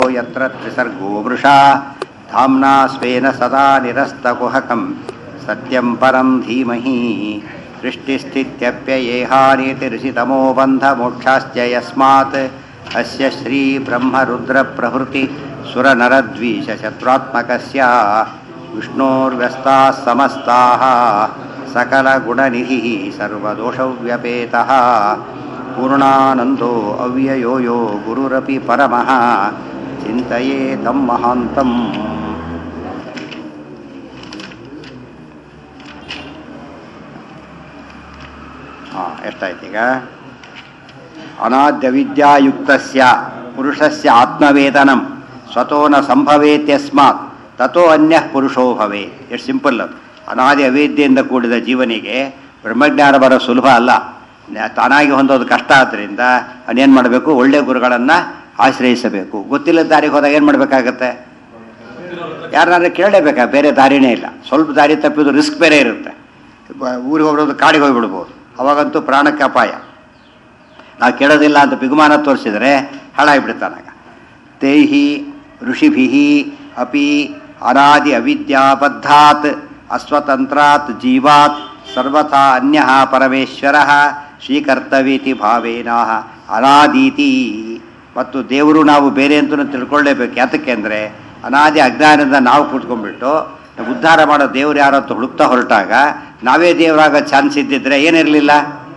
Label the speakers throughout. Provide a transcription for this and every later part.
Speaker 1: यत्र त्रिसर्गो वृषा धाम्ना स्वेन सदा निरस्तकुहकं सत्यं परं धीमहि सृष्टिस्थित्यप्ययेहानीतिर्षितमो बन्धमोक्षाश्च यस्मात् अस्य श्रीब्रह्मरुद्रप्रभृति सुरनरद्वीषशत्रुत्मकस्य विष्णोर्व्यस्ताः समस्ताः सकलगुणनिधिः सर्वदोषव्यपेतः पूर्णानन्दो अव्ययो यो गुरुरपि परमः ಚಿಂತೆಯೇ ತಂ ಮಹಾಂತಂ ಹಾಂ ಎಷ್ಟಾಯ್ತೀಗ ಅನಾದ್ಯ ವಿದ್ಯಾಯುಕ್ತಸ್ಯ ಪುರುಷಸ್ಯ ಆತ್ಮವೇದನಂ ಸ್ವತೋ ನ ಸಂಭವೇತ್ಯಸ್ಮಾತ್ ತಥೋ ಅನ್ಯ ಪುರುಷೋ ಭವೆ ಎಷ್ಟು ಸಿಂಪಲ್ ಅದು ಅನಾದಿ ಅವೇದ್ಯೆಯಿಂದ ಕೂಡಿದ ಜೀವನಿಗೆ ಬ್ರಹ್ಮಜ್ಞಾನ ಬರೋ ಸುಲಭ ಅಲ್ಲ ತಾನಾಗಿ ಹೊಂದೋದು ಕಷ್ಟ ಆದ್ದರಿಂದ ಅವನೇನು ಮಾಡಬೇಕು ಒಳ್ಳೆಯ ಗುರುಗಳನ್ನು ಆಶ್ರಯಿಸಬೇಕು ಗೊತ್ತಿಲ್ಲದ ದಾರಿಗೆ ಹೋದಾಗ ಏನು ಮಾಡಬೇಕಾಗತ್ತೆ ಯಾರನ್ನಾದ್ರೂ ಕೇಳಲೇಬೇಕಾ ಬೇರೆ ದಾರಿನೇ ಇಲ್ಲ ಸ್ವಲ್ಪ ದಾರಿ ತಪ್ಪಿದ್ದು ರಿಸ್ಕ್ ಬೇರೆ ಇರುತ್ತೆ ಊರಿಗೆ ಹೋಗ್ಬಿಡೋದು ಕಾಡಿಗೆ ಹೋಗ್ಬಿಡ್ಬೋದು ಅವಾಗಂತೂ ಪ್ರಾಣಕ್ಕೆ ಅಪಾಯ ನಾವು ಕೇಳೋದಿಲ್ಲ ಅಂತ ಬಿಗುಮಾನ ತೋರಿಸಿದರೆ ಹಾಳಾಗಿಬಿಡ್ತಾನಾಗ ತೇಹಿ ಋಷಿಭಿ ಅಪಿ ಅನಾದಿ ಅವಿದ್ಯಾಬದ್ಧಾತ್ ಅಸ್ವತಂತ್ರಾತ್ ಜೀವಾತ್ ಸರ್ವಥಾ ಅನ್ಯ ಪರಮೇಶ್ವರ ಸ್ವೀಕರ್ತವೀತಿ ಭಾವೇನ ಅನಾದೀತಿ ಮತ್ತು ದೇವರು ನಾವು ಬೇರೆ ಅಂತಲೂ ತಿಳ್ಕೊಳ್ಳೇಬೇಕು ಯಾತಕ್ಕೆ ಅಂದರೆ ಅನಾದಿ ಅಜ್ಞಾನದಿಂದ ನಾವು ಕೂತ್ಕೊಂಡ್ಬಿಟ್ಟು ಉದ್ಧಾರ ಮಾಡೋ ದೇವ್ರು ಯಾರು ಅಂತ ಹುಡುಕ್ತಾ ಹೊರಟಾಗ ನಾವೇ ದೇವರಾಗೋ ಚಾನ್ಸ್ ಇದ್ದಿದ್ರೆ ಏನಿರಲಿಲ್ಲ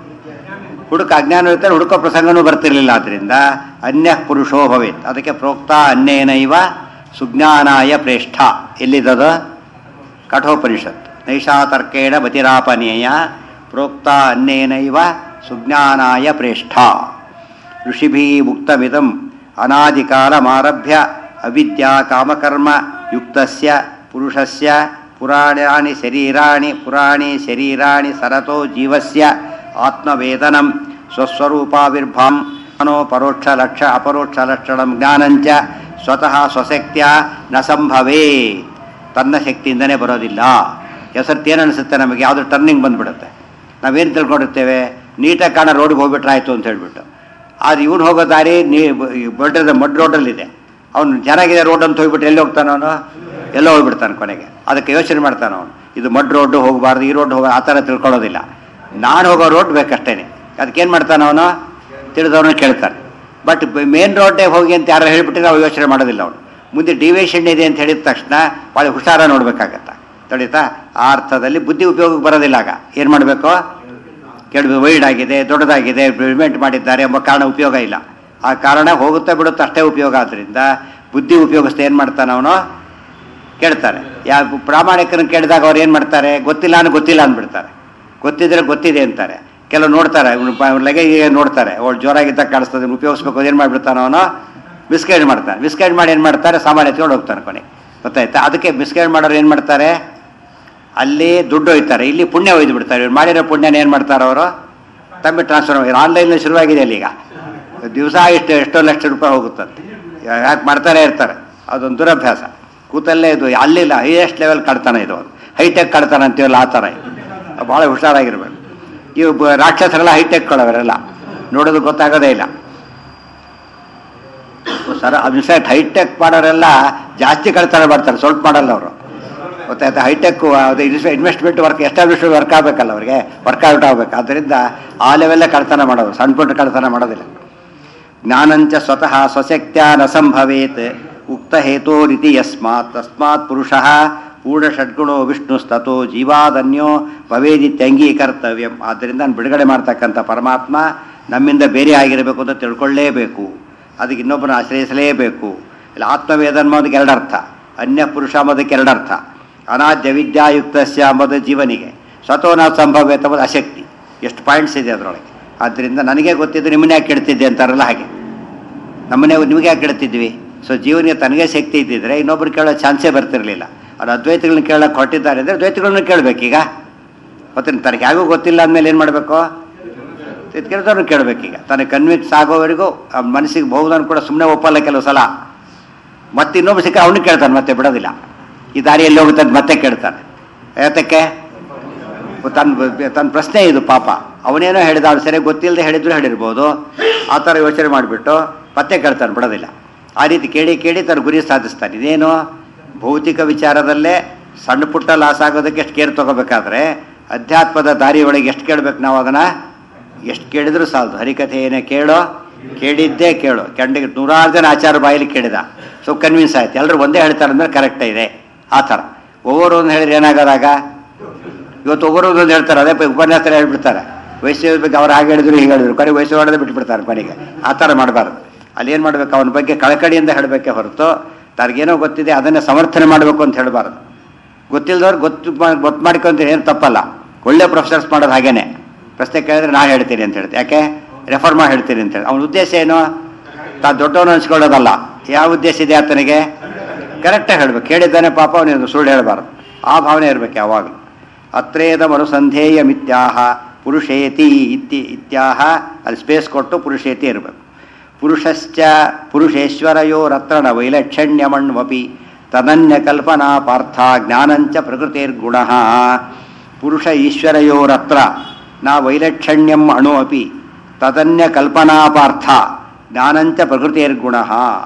Speaker 1: ಹುಡುಕ ಅಜ್ಞಾನ ಇರ್ತಾರೆ ಹುಡುಕೋ ಪ್ರಸಂಗನೂ ಬರ್ತಿರ್ಲಿಲ್ಲ ಆದ್ದರಿಂದ ಅನ್ಯ ಪುರುಷೋ ಭವೇತ್ ಅದಕ್ಕೆ ಪ್ರೋಕ್ತ ಅನ್ಯೇನೈವ ಸುಜ್ಞಾನಾಯ ಪ್ರೇಷ್ಠ ಎಲ್ಲಿದ್ದದು ಕಠೋಪನಿಷತ್ ನೈಷಾತರ್ಕೇಣ ಬತಿರಾಪನೇಯ ಪ್ರೋಕ್ತ ಅನ್ಯೇನೈವ ಸುಜ್ಞಾನಾಯ ಪ್ರೇಷ್ಠ ಋಷಿಭಿ ಮುಕ್ತಮಿದಂ ಅನಾದಿಕಾಲಮಾರಭ್ಯ ಅವಿದ್ಯಾ ಕಾಮಕರ್ಮ ಯುಕ್ತಸ್ಯ ಪುರುಷಸ್ಯ ಪುರಾಣಾನಿ ಶರೀರಾಣಿ ಪುರಾಣಿ ಶರೀರಾಣಿ ಸರತೋ ಜೀವಸ್ಯ ಆತ್ಮವೇದನಂ ಸ್ವಸ್ವರೂಪಾವಿರ್ಭಾಂ ಮನೋ ಪರೋಕ್ಷ ಲಕ್ಷ ಅಪರೋಕ್ಷ ಲಕ್ಷಣಂ ಜ್ಞಾನಂಚ ಸ್ವತಃ ಸ್ವಶಕ್ತಿಯ ನ ಸಂಭವೇ ತನ್ನ ಶಕ್ತಿಯಿಂದನೇ ಬರೋದಿಲ್ಲ ಹೆಸರ್ತಿ ಏನು ಅನಿಸುತ್ತೆ ನಮಗೆ ಯಾವುದು ಟರ್ನಿಂಗ್ ಬಂದ್ಬಿಡುತ್ತೆ ನಾವೇನು ತಿಳ್ಕೊಂಡಿರ್ತೇವೆ ನೀಟಾಗಿ ಕಾಣ ರೋಡ್ಗೆ ಹೋಗ್ಬಿಟ್ರೆ ಆಯಿತು ಅಂತ ಹೇಳ್ಬಿಟ್ಟು ಆದ್ರೆ ಇವನು ಹೋಗೋ ದಾರಿ ನೀ ಬಡ್ಡದ ಮಡ್ ರೋಡಲ್ಲಿದೆ ಅವನು ಚೆನ್ನಾಗಿದೆ ರೋಡ್ ಅಂತ ಹೋಗ್ಬಿಟ್ಟು ಎಲ್ಲಿ ಹೋಗ್ತಾನೆ ಅವನು ಎಲ್ಲೋ ಹೋಗ್ಬಿಡ್ತಾನೆ ಕೊನೆಗೆ ಅದಕ್ಕೆ ಯೋಚನೆ ಮಾಡ್ತಾನೆ ಅವನು ಇದು ಮಡ್ ರೋಡ್ ಹೋಗಬಾರ್ದು ಈ ರೋಡ್ ಹೋಗ ಆ ಥರ ತಿಳ್ಕೊಳ್ಳೋದಿಲ್ಲ ನಾನು ಹೋಗೋ ರೋಡ್ ಬೇಕಷ್ಟೇನೆ ಅದಕ್ಕೇನು ಮಾಡ್ತಾನೆ ಅವನು ತಿಳಿದವನು ಕೇಳ್ತಾನೆ ಬಟ್ ಮೇನ್ ರೋಡೇ ಹೋಗಿ ಅಂತ ಯಾರು ಹೇಳಿಬಿಟ್ಟಿದ್ರೆ ಅವ್ರು ಯೋಚನೆ ಮಾಡೋದಿಲ್ಲ ಅವನು ಮುಂದೆ ಡಿವೇಷನ್ ಇದೆ ಅಂತ ಹೇಳಿದ ತಕ್ಷಣ ಭಾಳ ಹುಷಾರ ನೋಡ್ಬೇಕಾಗತ್ತ ತಿಳಿತಾ ಆ ಅರ್ಥದಲ್ಲಿ ಬುದ್ಧಿ ಉಪಯೋಗಕ್ಕೆ ಬರೋದಿಲ್ಲ ಆಗ ಏನು ಮಾಡಬೇಕು ಕೇಳಿದ್ರು ವೈಡ್ ಆಗಿದೆ ದೊಡ್ಡದಾಗಿದೆ ಇಂಪ್ಲಿಮೆಂಟ್ ಮಾಡಿದ್ದಾರೆ ಎಂಬ ಕಾರಣ ಉಪಯೋಗ ಇಲ್ಲ ಆ ಕಾರಣ ಹೋಗುತ್ತಾ ಬಿಡುತ್ತೆ ಅಷ್ಟೇ ಉಪಯೋಗ ಆದ್ದರಿಂದ ಬುದ್ಧಿ ಉಪಯೋಗಿಸ್ತಾ ಏನು ಮಾಡ್ತಾನೆ ಅವನು ಕೇಳ್ತಾರೆ ಯಾ ಪ್ರಾಮಾಣಿಕರನ್ನು ಕೇಳಿದಾಗ ಅವ್ರು ಏನು ಮಾಡ್ತಾರೆ ಗೊತ್ತಿಲ್ಲ ಅಂದ್ರೆ ಗೊತ್ತಿಲ್ಲ ಅಂದ್ಬಿಡ್ತಾರೆ ಗೊತ್ತಿದ್ರೆ ಗೊತ್ತಿದೆ ಅಂತಾರೆ ಕೆಲವು ನೋಡ್ತಾರೆ ಲಗೇಜ್ ನೋಡ್ತಾರೆ ಅವಳು ಜೋರಾಗಿದ್ದಾಗ ಕಾಣಿಸ್ತದೆ ಉಪಯೋಗಿಸ್ಬೇಕು ಏನು ಮಾಡಿಬಿಡ್ತಾನೆ ಅವನು ಮಿಸ್ಗೈಡ್ ಮಾಡ್ತಾನೆ ಮಿಸ್ಗೈಡ್ ಮಾಡಿ ಏನು ಮಾಡ್ತಾರೆ ಸಾಮಾನ್ಯ ಎತ್ಕೊಂಡು ಹೋಗ್ತಾನೆ ಕೊನೆಗೆ ಗೊತ್ತಾಯ್ತಾ ಅದಕ್ಕೆ ಮಿಸ್ಗೈಡ್ ಮಾಡೋರು ಏನು ಮಾಡ್ತಾರೆ ಅಲ್ಲಿ ದುಡ್ಡು ಒಯ್ತಾರೆ ಇಲ್ಲಿ ಪುಣ್ಯ ಒಯ್ದು ಬಿಡ್ತಾರೆ ಇವ್ರು ಮಾಡಿರೋ ಪುಣ್ಯನ ಏನು ಮಾಡ್ತಾರೆ ಅವರು ತಮ್ಮ ಟ್ರಾನ್ಸ್ಫರ್ ಆನ್ಲೈನಲ್ಲಿ ಶುರುವಾಗಿದೆ ಅಲ್ಲಿ ಈಗ ದಿವಸ ಇಷ್ಟು ಎಷ್ಟೋ ಲಕ್ಷ ರೂಪಾಯಿ ಹೋಗುತ್ತಂತೆ ಯಾಕೆ ಮಾಡ್ತಾನೆ ಇರ್ತಾರೆ ಅದೊಂದು ದುರಭ್ಯಾಸ ಕೂತಲ್ಲೇ ಇದು ಅಲ್ಲಿಲ್ಲ ಹೈಯೆಸ್ಟ್ ಲೆವೆಲ್ ಕಡ್ತಾನೆ ಇದು ಹೈಟೆಕ್ ಕಡ್ತಾನೆ ಅಂತೀವಲ್ಲ ಆ ಥರ ಇದು ಭಾಳ ಹುಷಾರಾಗಿರ್ಬೇಕು ಇವು ರಾಕ್ಷಸರೆಲ್ಲ ಹೈಟೆಕ್ ಕೊಡೋವರೆಲ್ಲ ನೋಡೋದು ಗೊತ್ತಾಗೋದೇ ಇಲ್ಲ ಸರ್ ಇನ್ಫ್ಯಾಕ್ಟ್ ಹೈಟೆಕ್ ಮಾಡೋರೆಲ್ಲ ಜಾಸ್ತಿ ಕಳ್ತನ ಮಾಡ್ತಾರೆ ಸ್ವಲ್ಪ ಮಾಡಲ್ಲ ಅವರು ಗೊತ್ತಾಯ್ತಾ ಹೈಟೆಕ್ ಅದು ಇನ್ವೆಸ್ಟ್ಮೆಂಟ್ ವರ್ಕ್ ಎಸ್ಟಾಬ್ಲಿಷ್ಮೆಂಟ್ ವರ್ಕ್ ಆಗಬೇಕಲ್ಲ ಅವರಿಗೆ ವರ್ಕೌಟ್ ಆಗಬೇಕು ಆದ್ದರಿಂದ ಆ ಲೆವೆಲ್ಲೇ ಕಳ್ತನ ಮಾಡೋದು ಸಣ್ಣ ಪುಟ್ಟ ಕಳ್ತನ ಮಾಡೋದಿಲ್ಲ ಜ್ಞಾನಂಚ ಸ್ವತಃ ಸ್ವಶಕ್ತ್ಯ ನ ಸಂಭವೇತ್ ಉಕ್ತ ಹೇತೋರಿತಿ ಯಸ್ಮಾತ್ ತಸ್ಮಾತ್ ಪುರುಷ ಪೂರ್ಣ ಷಡ್ಗುಣೋ ವಿಷ್ಣುಸ್ತತೋ ಜೀವಾದನ್ಯೋ ಭವೇದಿತ್ಯಂಗೀಕರ್ತವ್ಯಂ ಆದ್ದರಿಂದ ನಾನು ಬಿಡುಗಡೆ ಮಾಡ್ತಕ್ಕಂಥ ಪರಮಾತ್ಮ ನಮ್ಮಿಂದ ಬೇರೆ ಆಗಿರಬೇಕು ಅಂತ ತಿಳ್ಕೊಳ್ಳೇಬೇಕು ಅದಕ್ಕೆ ಇನ್ನೊಬ್ಬನ ಆಶ್ರಯಿಸಲೇಬೇಕು ಇಲ್ಲ ಆತ್ಮವೇದ ಅನ್ನೋದಕ್ಕೆ ಎರಡರ್ಥ ಅನ್ಯ ಪುರುಷ ಅನ್ನೋದಕ್ಕೆ ಎರಡರ್ಥ ಅನಾದ್ಯ ವಿದ್ಯಾಯುಕ್ತಸ್ಯ ಅಂಬುದು ಜೀವನಿಗೆ ಸ್ವತೋನ ಸಂಭವ್ಯತ ಎಂಬುದು ಅಶಕ್ತಿ ಎಷ್ಟು ಪಾಯಿಂಟ್ಸ್ ಇದೆ ಅದರೊಳಗೆ ಆದ್ದರಿಂದ ನನಗೆ ಗೊತ್ತಿದ್ದು ನಿಮ್ಮನ್ನೇ ಯಾಕೆ ಕೆಡ್ತಿದ್ದೆ ಅಂತಾರಲ್ಲ ಹಾಗೆ ನಮ್ಮನ್ನೇ ನಿಮಗೆ ಯಾಕೆ ಕೆಡ್ತಿದ್ವಿ ಸೊ ಜೀವನಿಗೆ ತನಗೆ ಶಕ್ತಿ ಇದ್ದಿದ್ರೆ ಇನ್ನೊಬ್ರು ಕೇಳೋ ಚಾನ್ಸೇ ಬರ್ತಿರಲಿಲ್ಲ ಅವ್ರು ಅದ್ವೈತಗಳನ್ನ ಕೇಳೋಕೆ ಹೊಟ್ಟಿದ್ದಾರೆ ಅಂದರೆ ದ್ವೈತಗಳನ್ನ ಕೇಳಬೇಕೀಗ ಮತ್ತೆ ತನಗೆ ಯಾರಿಗೂ ಗೊತ್ತಿಲ್ಲ ಅಂದಮೇಲೆ ಏನು ಮಾಡಬೇಕು ಕೇಳಿದವ್ರನ್ನ ಕೇಳಬೇಕೀಗ ತನಗೆ ಕನ್ವಿನ್ಸ್ ಆಗೋವರೆಗೂ ಮನಸ್ಸಿಗೆ ಬಹುದನ್ನು ಕೂಡ ಸುಮ್ಮನೆ ಒಪ್ಪಲ್ಲ ಕೆಲವು ಸಲ ಮತ್ತೆ ಇನ್ನೊಬ್ಬ ಸಿಕ್ಕ ಅವನು ಕೇಳ್ತಾನೆ ಮತ್ತೆ ಬಿಡೋದಿಲ್ಲ ಈ ದಾರಿ ಎಲ್ಲಿ ಹೋಗುತ್ತೆ ಅಂತ ಮತ್ತೆ ಕೇಳ್ತಾನೆ ಯಾತಕ್ಕೆ ತನ್ನ ತನ್ನ ಪ್ರಶ್ನೆ ಇದು ಪಾಪ ಅವನೇನೋ ಹೇಳಿದ ಅವ್ನು ಸರಿಯಾಗಿ ಗೊತ್ತಿಲ್ಲದೆ ಹೇಳಿದ್ರು ಹೇಳಿರ್ಬೋದು ಆ ಥರ ಯೋಚನೆ ಮಾಡಿಬಿಟ್ಟು ಮತ್ತೆ ಕೇಳ್ತಾನೆ ಬಿಡೋದಿಲ್ಲ ಆ ರೀತಿ ಕೇಳಿ ಕೇಳಿ ತನ್ನ ಗುರಿ ಸಾಧಿಸ್ತಾನೆ ಇದೇನು ಭೌತಿಕ ವಿಚಾರದಲ್ಲೇ ಸಣ್ಣ ಪುಟ್ಟ ಲಾಸ್ ಆಗೋದಕ್ಕೆ ಎಷ್ಟು ಕೇರ್ ತಗೋಬೇಕಾದ್ರೆ ಅಧ್ಯಾತ್ಮದ ದಾರಿ ಒಳಗೆ ಎಷ್ಟು ಕೇಳಬೇಕು ನಾವು ಅದನ್ನು ಎಷ್ಟು ಕೇಳಿದ್ರು ಸಾಲದು ಹರಿಕಥೆ ಏನೇ ಕೇಳೋ ಕೇಳಿದ್ದೇ ಕೇಳು ಕೆಂಡಿಗೆ ನೂರಾರು ಜನ ಆಚಾರ ಬಾಯಲ್ಲಿ ಕೇಳಿದ ಸೊ ಕನ್ವಿನ್ಸ್ ಆಯ್ತು ಎಲ್ಲರೂ ಒಂದೇ ಹೇಳ್ತಾರೆ ಅಂದ್ರೆ ಕರೆಕ್ಟ್ ಇದೆ ಆ ಥರ ಒಬ್ಬರು ಒಂದು ಹೇಳಿದ್ರೆ ಏನಾಗೋದಾಗ ಇವತ್ತು ಒಬ್ಬರು ಒಂದು ಹೇಳ್ತಾರೆ ಅದೇ ಪ- ಉಪನ್ಯಾಸ ಹೇಳ್ಬಿಡ್ತಾರೆ ವಯಸ್ಸು ಬಗ್ಗೆ ಅವ್ರು ಹಾಗೆ ಹೇಳಿದ್ರು ಹೀಗೆ ಹೇಳಿದ್ರು ಕೊನೆ ವಯಸ್ಸು ಹೊಡೆದೇ ಬಿಟ್ಬಿಡ್ತಾರೆ ಕೊನೆಗೆ ಆ ಥರ ಮಾಡಬಾರ್ದು ಅಲ್ಲಿ ಏನು ಮಾಡಬೇಕು ಅವನ ಬಗ್ಗೆ ಕಳಕಳಿಯಿಂದ ಹೇಳಬೇಕೆ ಹೊರತು ತನಗೇನೋ ಗೊತ್ತಿದೆ ಅದನ್ನೇ ಸಮರ್ಥನೆ ಮಾಡಬೇಕು ಅಂತ ಹೇಳಬಾರ್ದು ಗೊತ್ತಿಲ್ಲದವ್ರು ಗೊತ್ತು ಮಾ- ಗೊತ್ತು ಮಾಡ್ಕೊಂತ ಏನು ತಪ್ಪಲ್ಲ ಒಳ್ಳೆ ಪ್ರೊಫೆಸರ್ಸ್ ಮಾಡೋದು ಹಾಗೇನೆ ಪ್ರಶ್ನೆ ಕೇಳಿದ್ರೆ ನಾ ಹೇಳ್ತೀನಿ ಅಂತ ಹೇಳ್ತೆ ಯಾಕೆ ರೆಫರ್ ಮಾಡಿ ಹೇಳ್ತೀನಿ ಅಂತ ಹೇಳಿ ಅವನ ಉದ್ದೇಶ ಏನು ತಾ ದೊಡ್ಡವನು ಅನ್ಸ್ಕೊಳ್ಳೋದಲ್ಲ ಯಾವ ಉದ್ದೇಶ ಇದೆ ಆತನಿಗೆ ಕರೆಕ್ಟಾಗಿ ಹೇಳ್ಬೇಕು ಕೇಳಿದ್ದಾನೆ ಪಾಪ ಅವನಿಗೆ ಸುಳ್ಳು ಹೇಳಬಾರ್ದು ಆ ಭಾವನೆ ಇರಬೇಕು ಯಾವಾಗಲೂ ಅತ್ರೇದ ಮನುಸಂಧೇಯ ಮಿತ್ಯಾಹ ಪುರುಷೇತಿ ಇತ್ತಿ ಇತ್ಯಾಹ ಅಲ್ಲಿ ಸ್ಪೇಸ್ ಕೊಟ್ಟು ಪುರುಷೇತಿ ಇರಬೇಕು ಪುರುಷಶ್ಚ ಪುರುಷೇಶ್ವರಯೋರತ್ರ ವೈಲಕ್ಷಣ್ಯಮಣ್ವಪಿ ತದನ್ಯ ಕಲ್ಪನಾ ಪಾರ್ಥ ಜ್ಞಾನಂಚ ಪ್ರಕೃತಿರ್ಗುಣ ಪುರುಷ ಈಶ್ವರಯೋರತ್ರ ನ ವೈಲಕ್ಷಣ್ಯಂ ಅಣು ಅಪಿ ತದನ್ಯ ಕಲ್ಪನಾ ಪಾರ್ಥ ಜ್ಞಾನಂಚ ಪ್ರಕೃತಿರ್ಗುಣ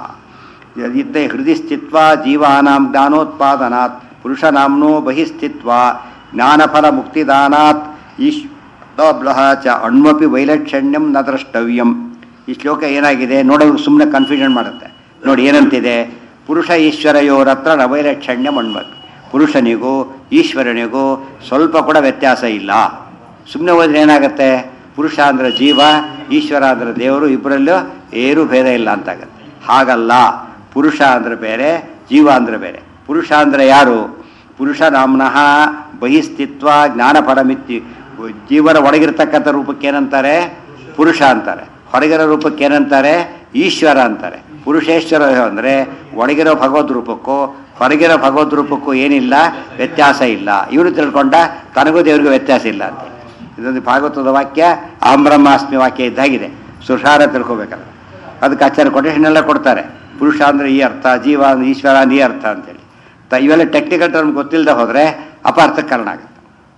Speaker 1: ಇದ್ದೇ ಹೃದಯ ಸ್ಥಿತ್ವ ಜೀವಾನಾಂ ಜ್ಞಾನೋತ್ಪಾದನಾತ್ ಪುರುಷನಾಮ್ನೋ ಬಹಿಸ್ಥಿತ್ವ ಜ್ಞಾನಫಲ ಮುಕ್ತಿದಾನಾತ್ ಈಶ್ವಬ್ಲಹ ಚ ಅಣ್ವಪಿ ವೈಲಕ್ಷಣ್ಯಂ ನ ದ್ರಷ್ಟವ್ಯಂ ಈ ಶ್ಲೋಕ ಏನಾಗಿದೆ ನೋಡೋದು ಸುಮ್ಮನೆ ಕನ್ಫ್ಯೂಷನ್ ಮಾಡುತ್ತೆ ನೋಡಿ ಏನಂತಿದೆ ಪುರುಷ ಈಶ್ವರಯೋರತ್ರ ನ ವೈಲಕ್ಷಣ್ಯಂ ಅಣ್ವಪಿ ಪುರುಷನಿಗೂ ಈಶ್ವರನಿಗೂ ಸ್ವಲ್ಪ ಕೂಡ ವ್ಯತ್ಯಾಸ ಇಲ್ಲ ಸುಮ್ಮನೆ ಹೋದ್ರೆ ಏನಾಗುತ್ತೆ ಪುರುಷ ಅಂದ್ರೆ ಜೀವ ಈಶ್ವರ ಅಂದ್ರೆ ದೇವರು ಇಬ್ಬರಲ್ಲೂ ಏನೂ ಭೇದ ಇಲ್ಲ ಅಂತಾಗತ್ತೆ ಹಾಗಲ್ಲ ಪುರುಷ ಅಂದ್ರೆ ಬೇರೆ ಜೀವ ಅಂದ್ರೆ ಬೇರೆ ಪುರುಷ ಅಂದ್ರೆ ಯಾರು ಪುರುಷ ನಾಮ್ನಃ ಬಹಿಸ್ಥಿತ್ವ ಜ್ಞಾನ ಪರಮಿತಿ ಜೀವನ ಒಳಗಿರ್ತಕ್ಕಂಥ ರೂಪಕ್ಕೆ ಏನಂತಾರೆ ಪುರುಷ ಅಂತಾರೆ ಹೊರಗಿರೋ ರೂಪಕ್ಕೆ ಏನಂತಾರೆ ಈಶ್ವರ ಅಂತಾರೆ ಪುರುಷೇಶ್ವರ ಅಂದರೆ ಒಳಗಿರೋ ಭಗವದ್ ರೂಪಕ್ಕೂ ಹೊರಗಿರೋ ಭಗವದ್ ರೂಪಕ್ಕೂ ಏನಿಲ್ಲ ವ್ಯತ್ಯಾಸ ಇಲ್ಲ ಇವರು ತಿಳ್ಕೊಂಡ ತನಗೂ ದೇವರಿಗೂ ವ್ಯತ್ಯಾಸ ಇಲ್ಲ ಅಂತ ಇದೊಂದು ಭಾಗವತದ ವಾಕ್ಯ ಅಹಂ ಬ್ರಹ್ಮಾಸ್ಮಿ ವಾಕ್ಯ ಇದ್ದಾಗಿದೆ ಸುಷಾರ ತಿಳ್ಕೊಬೇಕಲ್ಲ ಅದಕ್ಕೆ ಆಚಾರ್ಯ ಕೊಟೇಶನ್ ಎಲ್ಲ ಕೊಡ್ತಾರೆ ಪುರುಷ ಅಂದರೆ ಈ ಅರ್ಥ ಜೀವ ಅಂದ್ರೆ ಈಶ್ವರ ಅಂದ್ರೆ ಈ ಅರ್ಥ ಅಂತೇಳಿ ತ ಇವೆಲ್ಲ ಟೆಕ್ನಿಕಲ್ ಟರ್ಮ್ ಗೊತ್ತಿಲ್ಲದೆ ಹೋದರೆ ಅಪಾರ್ಥಕ್ಕೆ ಕಾರಣ ಆಗುತ್ತೆ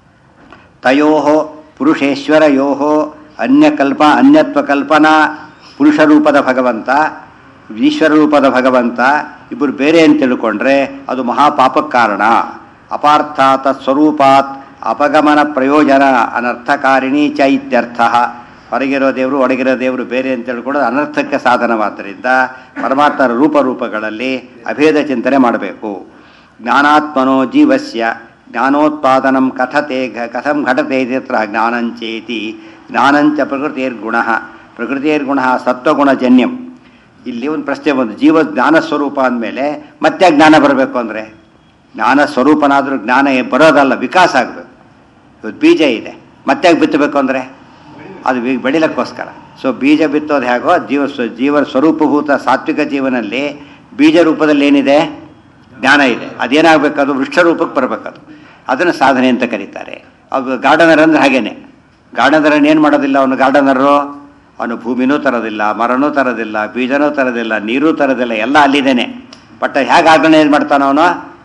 Speaker 1: ತಯೋ ಪುರುಷೇಶ್ವರಯೋ ಅನ್ಯಕಲ್ಪ ಅನ್ಯತ್ವ ಕಲ್ಪನಾ ಪುರುಷ ರೂಪದ ಭಗವಂತ ಈಶ್ವರ ರೂಪದ ಭಗವಂತ ಇಬ್ಬರು ಬೇರೆ ಅಂತ ತಿಳ್ಕೊಂಡ್ರೆ ಅದು ಮಹಾಪಾಪಕ್ಕೆ ಕಾರಣ ಅಪಾರ್ಥ ತತ್ಸ್ವರೂಪಾತ್ ಅಪಗಮನ ಪ್ರಯೋಜನ ಅನರ್ಥಕಾರಿಣಿ ಚ ಇತ್ಯರ್ಥ ಹೊರಗಿರೋ ದೇವರು ಒಳಗಿರೋ ದೇವರು ಬೇರೆ ಅಂತ ತಿಳ್ಕೊಳ್ಳೋದು ಅನರ್ಥಕ್ಕೆ ಸಾಧನವಾದ್ದರಿಂದ ಪರಮಾತ್ಮರ ರೂಪರೂಪಗಳಲ್ಲಿ ಅಭೇದ ಚಿಂತನೆ ಮಾಡಬೇಕು ಜ್ಞಾನಾತ್ಮನೋ ಜೀವಸ್ಯ ಜ್ಞಾನೋತ್ಪಾದನಂ ಕಥತೆ ಘ ಕಥಂ ಘಟತೆ ಇತ್ಯತ್ರ ಜ್ಞಾನಂಚೇತಿ ಜ್ಞಾನಂಚ ಪ್ರಕೃತಿರ್ಗುಣ ಪ್ರಕೃತಿರ್ಗುಣ ಸತ್ವಗುಣಜನ್ಯಂ ಇಲ್ಲಿ ಒಂದು ಪ್ರಶ್ನೆ ಬಂದು ಜೀವ ಜ್ಞಾನ ಸ್ವರೂಪ ಅಂದಮೇಲೆ ಮತ್ತೆ ಜ್ಞಾನ ಬರಬೇಕು ಅಂದರೆ ಜ್ಞಾನ ಸ್ವರೂಪನಾದರೂ ಜ್ಞಾನ ಏ- ಬರೋದಲ್ಲ ವಿಕಾಸ ಆಗಬೇಕು ಇವತ್ತು ಬೀಜ ಇದೆ ಮತ್ತೆ ಬಿತ್ತಬೇಕು ಅಂದರೆ ಅದು ಬಿ- ಬೆಳಿಲಿಕ್ಕೋಸ್ಕರ ಸೊ ಬೀಜ ಬಿತ್ತೋದು ಹೇಗೋ ಜೀವ ಸ್ವ- ಜೀವ ಸ್ವರೂಪಭೂತ ಸಾತ್ವಿಕ ಜೀವನಲ್ಲಿ ಬೀಜ ರೂಪದಲ್ಲಿ ಏನಿದೆ ಜ್ಞಾನ ಇದೆ ಅದೇನಾಗಬೇಕು ಅದು ವೃಕ್ಷ ರೂಪಕ್ಕೆ ಬರಬೇಕದು ಅದನ್ನು ಸಾಧನೆ ಅಂತ ಕರೀತಾರೆ ಅದು ಗಾರ್ಡನರ್ ಅಂದ್ರೆ ಹಾಗೇನೆ ಗಾರ್ಡನರ್ ಏನು ಮಾಡೋದಿಲ್ಲ ಅವನು ಗಾರ್ಡನರು ಅವನು ಭೂಮಿನೂ ತರೋದಿಲ್ಲ ಮರನೂ ತರೋದಿಲ್ಲ ಬೀಜನೂ ತರೋದಿಲ್ಲ ನೀರೂ ತರೋದಿಲ್ಲ ಎಲ್ಲ ಅಲ್ಲಿದ್ದೇನೆ ಬಟ್ ಹೇಗೆ ಆರ್ಗನೈಸ್ ಮಾಡ್ತಾನ ಅವನು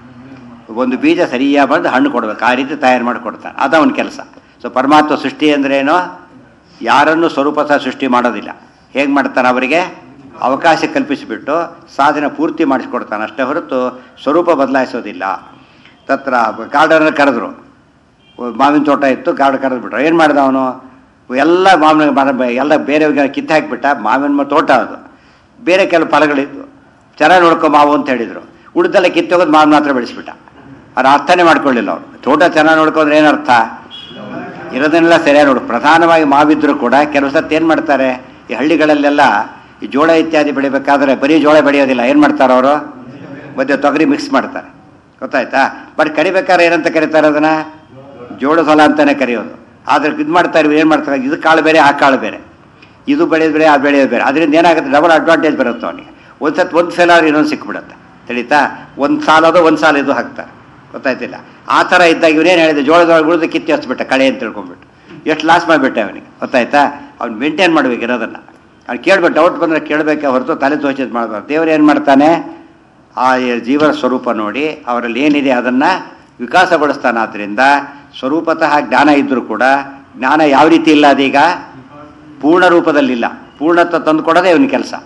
Speaker 1: ಒಂದು ಬೀಜ ಸರಿಯಾಗಿ ಬಂದು ಹಣ್ಣು ಕೊಡ್ಬೇಕು ಆ ರೀತಿ ತಯಾರು ಮಾಡಿ ಕೊಡ್ತಾನೆ ಅದು ಅವನ ಕೆಲಸ ಸೊ ಪರಮಾತ್ಮ ಸೃಷ್ಟಿ ಅಂದ್ರೇನು ಯಾರನ್ನು ಸ್ವರೂಪ ಸಹ ಸೃಷ್ಟಿ ಮಾಡೋದಿಲ್ಲ ಹೇಗೆ ಮಾಡ್ತಾನೆ ಅವರಿಗೆ ಅವಕಾಶ ಕಲ್ಪಿಸಿಬಿಟ್ಟು ಸಾಧನೆ ಪೂರ್ತಿ ಮಾಡಿಸ್ಕೊಡ್ತಾನೆ ಅಷ್ಟೇ ಹೊರತು ಸ್ವರೂಪ ಬದಲಾಯಿಸೋದಿಲ್ಲ ತತ್ರ ಗಾರ್ಡನ್ ಕರೆದ್ರು ಮಾವಿನ ತೋಟ ಇತ್ತು ಗಾರ್ಡ್ ಕರೆದ್ಬಿಟ್ರು ಏನು ಮಾಡ್ದ ಅವನು ಎಲ್ಲ ಮಾವಿನ ಮರ ಎಲ್ಲ ಬೇರೆ ಕಿತ್ತು ಹಾಕಿಬಿಟ್ಟ ಮಾವಿನ ಮ- ತೋಟ ಅದು ಬೇರೆ ಕೆಲವು ಫಲಗಳಿತ್ತು ಚೆನ್ನಾಗಿ ನೋಡ್ಕೊ ಮಾವು ಅಂತ ಹೇಳಿದರು ಉಳಿದೆಲ್ಲ ಕಿತ್ತೋಗೋದು ಮಾವಿನ ಮಾತ್ರ ಬೆಳೆಸ್ಬಿಟ್ಟ ಅದು ಅರ್ಥನೇ ಮಾಡ್ಕೊಳ್ಳಿಲ್ಲ ಅವರು ತೋಟ ಚೆನ್ನಾಗಿ ನೋಡ್ಕೊಂಡ್ರೆ ಏನರ್ಥ ಇರೋದನ್ನೆಲ್ಲ ಸರಿಯಾಗಿ ನೋಡು ಪ್ರಧಾನವಾಗಿ ಮಾವಿದ್ರು ಕೂಡ ಕೆಲವು ಸತ್ತು ಏನು ಮಾಡ್ತಾರೆ ಈ ಹಳ್ಳಿಗಳಲ್ಲೆಲ್ಲ ಈ ಜೋಳ ಇತ್ಯಾದಿ ಬೆಳಿಬೇಕಾದ್ರೆ ಬರೀ ಜೋಳ ಬೆಳೆಯೋದಿಲ್ಲ ಏನು ಮಾಡ್ತಾರೆ ಅವರು ಮಧ್ಯೆ ತೊಗರಿ ಮಿಕ್ಸ್ ಮಾಡ್ತಾರೆ ಗೊತ್ತಾಯ್ತಾ ಬಟ್ ಕರಿಬೇಕಾದ್ರೆ ಏನಂತ ಕರೀತಾರೆ ಅದನ್ನ ಜೋಳದ ಹೊಲ ಅಂತಾನೆ ಕರೆಯೋದು ಆದ್ರೆ ಇದು ಮಾಡ್ತಾರೆ ಏನು ಮಾಡ್ತಾರೆ ಇದು ಕಾಳು ಬೇರೆ ಆ ಕಾಳು ಬೇರೆ ಇದು ಬೆಳೆಯೋದು ಬೇರೆ ಆ ಬೆಳೆಯೋದು ಬೇರೆ ಅದರಿಂದ ಏನಾಗುತ್ತೆ ಡಬಲ್ ಅಡ್ವಾಂಟೇಜ್ ಬರುತ್ತೆ ಅವನಿಗೆ ಒಂದು ಸತ್ ಒಂದು ಫೇಲ್ ಆದ್ರೆ ಇನ್ನೊಂದು ಸಿಕ್ಬಿಡುತ್ತೆ ತಿಳಿತಾ ಒಂದು ಸಾಲ ಅದು ಒಂದು ಸಾಲ ಇದು ಹಾಕ್ತಾರೆ ಗೊತ್ತಾಯ್ತಿಲ್ಲ ಆ ಥರ ಇದ್ದಾಗ ಇವನೇನು ಹೇಳಿದೆ ಜೋಳದೊಳಗೆ ಉಳಿದು ಕಿತ್ತಿ ಹಚ್ಬಿಟ್ಟ ಕಳೆ ಅಂತ ತಿಳ್ಕೊಂಡ್ಬಿಟ್ಟು ಎಷ್ಟು ಲಾಸ್ ಮಾಡಿಬಿಟ್ಟೆ ಅವನಿಗೆ ಗೊತ್ತಾಯ್ತಾ ಅವ್ನು ಮೇಂಟೈನ್ ಮಾಡ್ಬೇಕು ಇರೋದನ್ನು ಅವ್ನು ಕೇಳ್ಬಿಟ್ಟು ಡೌಟ್ ಬಂದರೆ ಕೇಳಬೇಕೆ ಹೊರತು ತಲೆ ತೋಚಿದ್ ಮಾಡಬಾರ್ದು ದೇವ್ರು ಏನು ಮಾಡ್ತಾನೆ ಆ ಜೀವನ ಸ್ವರೂಪ ನೋಡಿ ಅವರಲ್ಲಿ ಏನಿದೆ ಅದನ್ನು ವಿಕಾಸಗೊಳಿಸ್ತಾನೆ ಆದ್ದರಿಂದ ಸ್ವರೂಪತಃ ಜ್ಞಾನ ಇದ್ದರೂ ಕೂಡ ಜ್ಞಾನ ಯಾವ ರೀತಿ ಇಲ್ಲ ಅದೀಗ ಪೂರ್ಣ ರೂಪದಲ್ಲಿಲ್ಲ ಪೂರ್ಣತ್ವ ತಂದುಕೊಡೋದೇ ಇವನ ಕೆಲಸ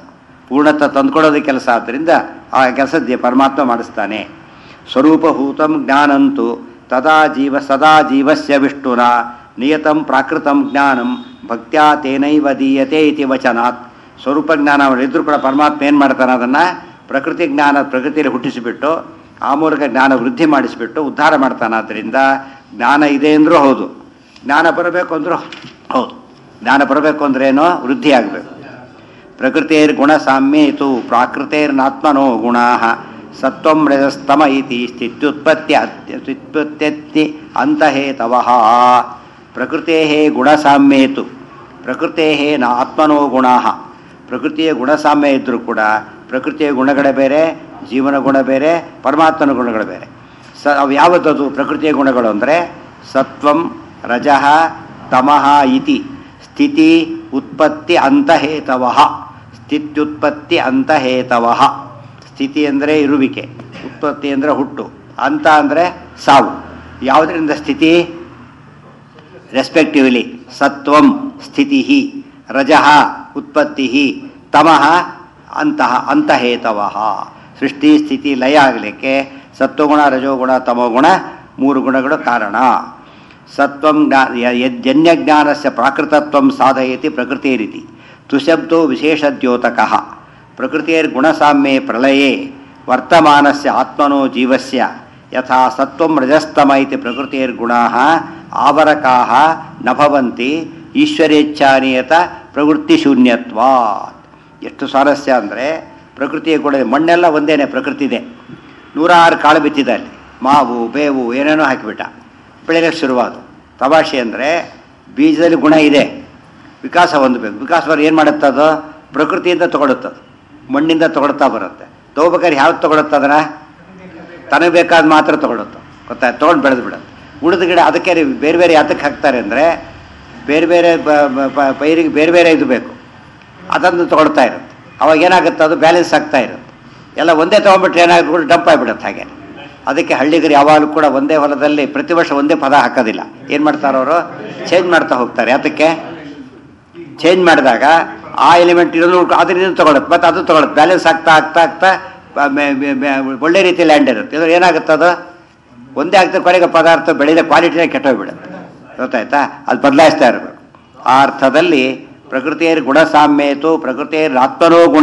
Speaker 1: ಪೂರ್ಣತ್ವ ತಂದ್ಕೊಡೋದು ಕೆಲಸ ಆದ್ದರಿಂದ ಆ ಕೆಲಸ ದೇ- ಪರಮಾತ್ಮ ಮಾಡಿಸ್ತಾನೆ ಸ್ವರೂಪಭೂತಂ ಜ್ಞಾನಂತು ತದಾ ಜೀವ ಸದಾ ಜೀವಸ್ಯ ವಿಷ್ಣುನ ನಿಯತಂ ಪ್ರಾಕೃತಂ ಜ್ಞಾನಂ ಭಕ್ತ್ಯಾ ತೇನೈವ ದೀಯತೆ ಇತಿ ವಚನಾತ್ ಸ್ವರೂಪ ಜ್ಞಾನ ಇದ್ರೂ ಕೂಡ ಪರಮಾತ್ಮ ಏನು ಮಾಡ್ತಾನೆ ಅದನ್ನು ಪ್ರಕೃತಿ ಜ್ಞಾನ ಪ್ರಕೃತಿಯಲ್ಲಿ ಹುಟ್ಟಿಸಿಬಿಟ್ಟು ಆ ಮೂಲಕ ಜ್ಞಾನ ವೃದ್ಧಿ ಮಾಡಿಸಿಬಿಟ್ಟು ಉದ್ಧಾರ ಮಾಡ್ತಾನೆ ಆದ್ದರಿಂದ ಜ್ಞಾನ ಇದೆ ಅಂದರೂ ಹೌದು ಜ್ಞಾನ ಬರಬೇಕು ಅಂದರೂ ಹೌದು ಜ್ಞಾನ ಬರಬೇಕು ಅಂದ್ರೇನೋ ವೃದ್ಧಿ ಆಗಬೇಕು ಪ್ರಕೃತಿರ್ಗುಣ ಸಾಮ್ಯೇತು ಪ್ರಾಕೃತೇರ್ನಾತ್ಮನೋ ಗುಣಾ ಸತ್ವಂ ರಜಸ್ತಮ ಇತಿ ಸ್ಥಿತ್ಯುತ್ಪತ್ತಿ ಸ್ಥಿತ್ಯುತ್ಪತ್ತಿ ಅಂತಹೇತವ ಪ್ರಕೃತೆ ಗುಣಸಾಮ್ಯೇತು ಪ್ರಕೃತೆ ನ ಆತ್ಮನೋ ಗುಣಾ ಪ್ರಕೃತಿಯ ಗುಣಸಾಮ್ಯ ಇದ್ದರೂ ಕೂಡ ಪ್ರಕೃತಿಯ ಗುಣಗಳೇ ಬೇರೆ ಜೀವನ ಗುಣ ಬೇರೆ ಪರಮಾತ್ಮನ ಗುಣಗಳು ಬೇರೆ ಸ ಅವು ಯಾವತ್ತದು ಪ್ರಕೃತಿಯ ಗುಣಗಳು ಅಂದರೆ ಸತ್ವಂ ರಜಃ ತಮಃ ಇತಿ ಸ್ಥಿತಿ ಉತ್ಪತ್ತಿ ಅಂತಹೇತವ ಸ್ಥಿತ್ಯುತ್ಪತ್ತಿ ಅಂತಹೇತವ ಸ್ಥಿತಿ ಅಂದರೆ ಇರುವಿಕೆ ಉತ್ಪತ್ತಿ ಅಂದರೆ ಹುಟ್ಟು ಅಂತ ಅಂದರೆ ಸಾವು ಯಾವುದರಿಂದ ಸ್ಥಿತಿ ರೆಸ್ಪೆಕ್ಟಿವ್ಲಿ ಸತ್ವಂ ಸ್ಥಿತಿ ರಜಃ ಉತ್ಪತ್ತಿ ತಮಃ ಅಂತಹ ಅಂತಹೇತವ ಸೃಷ್ಟಿ ಸ್ಥಿತಿ ಲಯ ಆಗಲಿಕ್ಕೆ ಸತ್ವಗುಣ ರಜೋಗುಣ ತಮೋಗುಣ ಮೂರು ಗುಣಗಳು ಕಾರಣ ಸತ್ವಂ ಜ್ಞಾ ಯಜ್ಜನ್ಯ ಜ್ಞಾನಸ್ಯ ಪ್ರಾಕೃತತ್ವಂ ಸಾಧಯತಿ ಪ್ರಕೃತಿರಿತಿ ತುಶಬ್ದೋ ವಿಶೇಷದ್ಯೋತಕಃ ಪ್ರಕೃತಿರ್ಗುಣಸಾಮ್ಯೆ ಪ್ರಳಯೇ ವರ್ತಮಾನಸ್ಯ ಆತ್ಮನೋ ಜೀವಸ್ಯ ಯಥಾ ಸತ್ವಂ ರಜಸ್ತಮ ಇತಿ ಪ್ರಕೃತಿರ್ಗುಣಾಃ ಆವರಕಾಃ ನ ಭವಂತಿ ಈಶ್ವರೇಚ್ಛಾನಿಯತ ಪ್ರವೃತ್ತಿಶೂನ್ಯತ್ವಾತ್ ಎಷ್ಟು ಸ್ವಾರಸ್ಯ ಅಂದರೆ ಪ್ರಕೃತಿಯ ಗುಣ ಮಣ್ಣೆಲ್ಲ ಒಂದೇನೆ ಪ್ರಕೃತಿದೆ ನೂರಾರು ಕಾಳು ಬಿತ್ತಿದೆ ಅಲ್ಲಿ ಮಾವು ಬೇವು ಏನೇನೋ ಹಾಕಿಬಿಟ್ಟ ಬೆಳೆಯಕ್ಕೆ ಶುರುವಾದ ತಮಾಷೆ ಅಂದರೆ ಬೀಜದಲ್ಲಿ ಗುಣ ಇದೆ ವಿಕಾಸ ಹೊಂದಬೇಕು ವಿಕಾಸ ಬರೋ ಏನು ಮಾಡುತ್ತೆ ಅದು ಪ್ರಕೃತಿಯಿಂದ ತಗೊಳುತ್ತದು ಮಣ್ಣಿಂದ ತಗೊಳ್ತಾ ಬರುತ್ತೆ ತಗೋಬೇಕಾದ್ರೆ ಯಾವ್ದು ತಗೊಳುತ್ತೆ ಅದನ್ನು ತನಗೆ ಬೇಕಾದ ಮಾತ್ರ ತಗೊಳುತ್ತೆ ಗೊತ್ತಾಯ್ತು ತೊಗೊಂಡು ಬೆಳೆದು ಬಿಡುತ್ತೆ ಉಳಿದ ಗಿಡ ಅದಕ್ಕೆ ರೀ ಬೇರೆ ಬೇರೆ ಯಾತಕ್ಕೆ ಹಾಕ್ತಾರೆ ಅಂದರೆ ಬೇರೆ ಬೇರೆ ಬ- ಬ- ಪ- ಪೈರಿಗೆ ಬೇರೆ ಬೇರೆ ಇದು ಬೇಕು ಅದನ್ನು ತಗೊಳ್ತಾ ಇರುತ್ತೆ ಅವಾಗ ಏನಾಗುತ್ತೆ ಅದು ಬ್ಯಾಲೆನ್ಸ್ ಆಗ್ತಾ ಇರುತ್ತೆ ಎಲ್ಲ ಒಂದೇ ತೊಗೊಂಡ್ಬಿಟ್ರೆ ಏನಾಗುತ್ತೆ ಡಂಪ್ ಆಗಿಬಿಡುತ್ತೆ ಹಾಗೆ ಅದಕ್ಕೆ ಹಳ್ಳಿಗರು ಯಾವಾಗಲೂ ಕೂಡ ಒಂದೇ ಹೊಲದಲ್ಲಿ ಪ್ರತಿ ವರ್ಷ ಒಂದೇ ಪದ ಹಾಕೋದಿಲ್ಲ ಏನು ಮಾಡ್ತಾರೆ ಅವರು ಚೇಂಜ್ ಮಾಡ್ತಾ ಹೋಗ್ತಾರೆ ಯಾತಕ್ಕೆ ಚೇಂಜ್ ಮಾಡಿದಾಗ ಆ ಎಲಿಮೆಂಟ್ ಇರೋದು ಅದರಿಂದ ತಗೊಳುತ್ತೆ ಮತ್ತು ಅದು ತಗೊಳುತ್ತೆ ಬ್ಯಾಲೆನ್ಸ್ ಆಗ್ತಾ ಆಗ್ತಾ ಆಗ್ತಾ ಬ- ಮೆ- ಮೆ- ಮೆ- ಒಳ್ಳೆ ರೀತಿ ಲ್ಯಾಂಡ್ ಇರುತ್ತೆ ಇದು ಏನಾಗುತ್ತೆ ಅದು ಒಂದೇ ಆಗ್ತದೆ ಕೊನೆಗೆ ಪದಾರ್ಥ ಬೆಳೆದ ಕ್ವಾಲಿಟಿನೇ ಕೆಟ್ಟೋಗ್ಬಿಡುತ್ತೆ ಗೊತ್ತಾಯ್ತಾ ಅದು ಬದಲಾಯಿಸ್ತಾ ಇರಬೇಕು ಆ ಅರ್ಥದಲ್ಲಿ ಪ್ರಕೃತಿಯ ಗುಣಸಾಮ್ಯೇತು ಪ್ರಕೃತಿಯ ಆತ್ಮನೋ ಗುಣ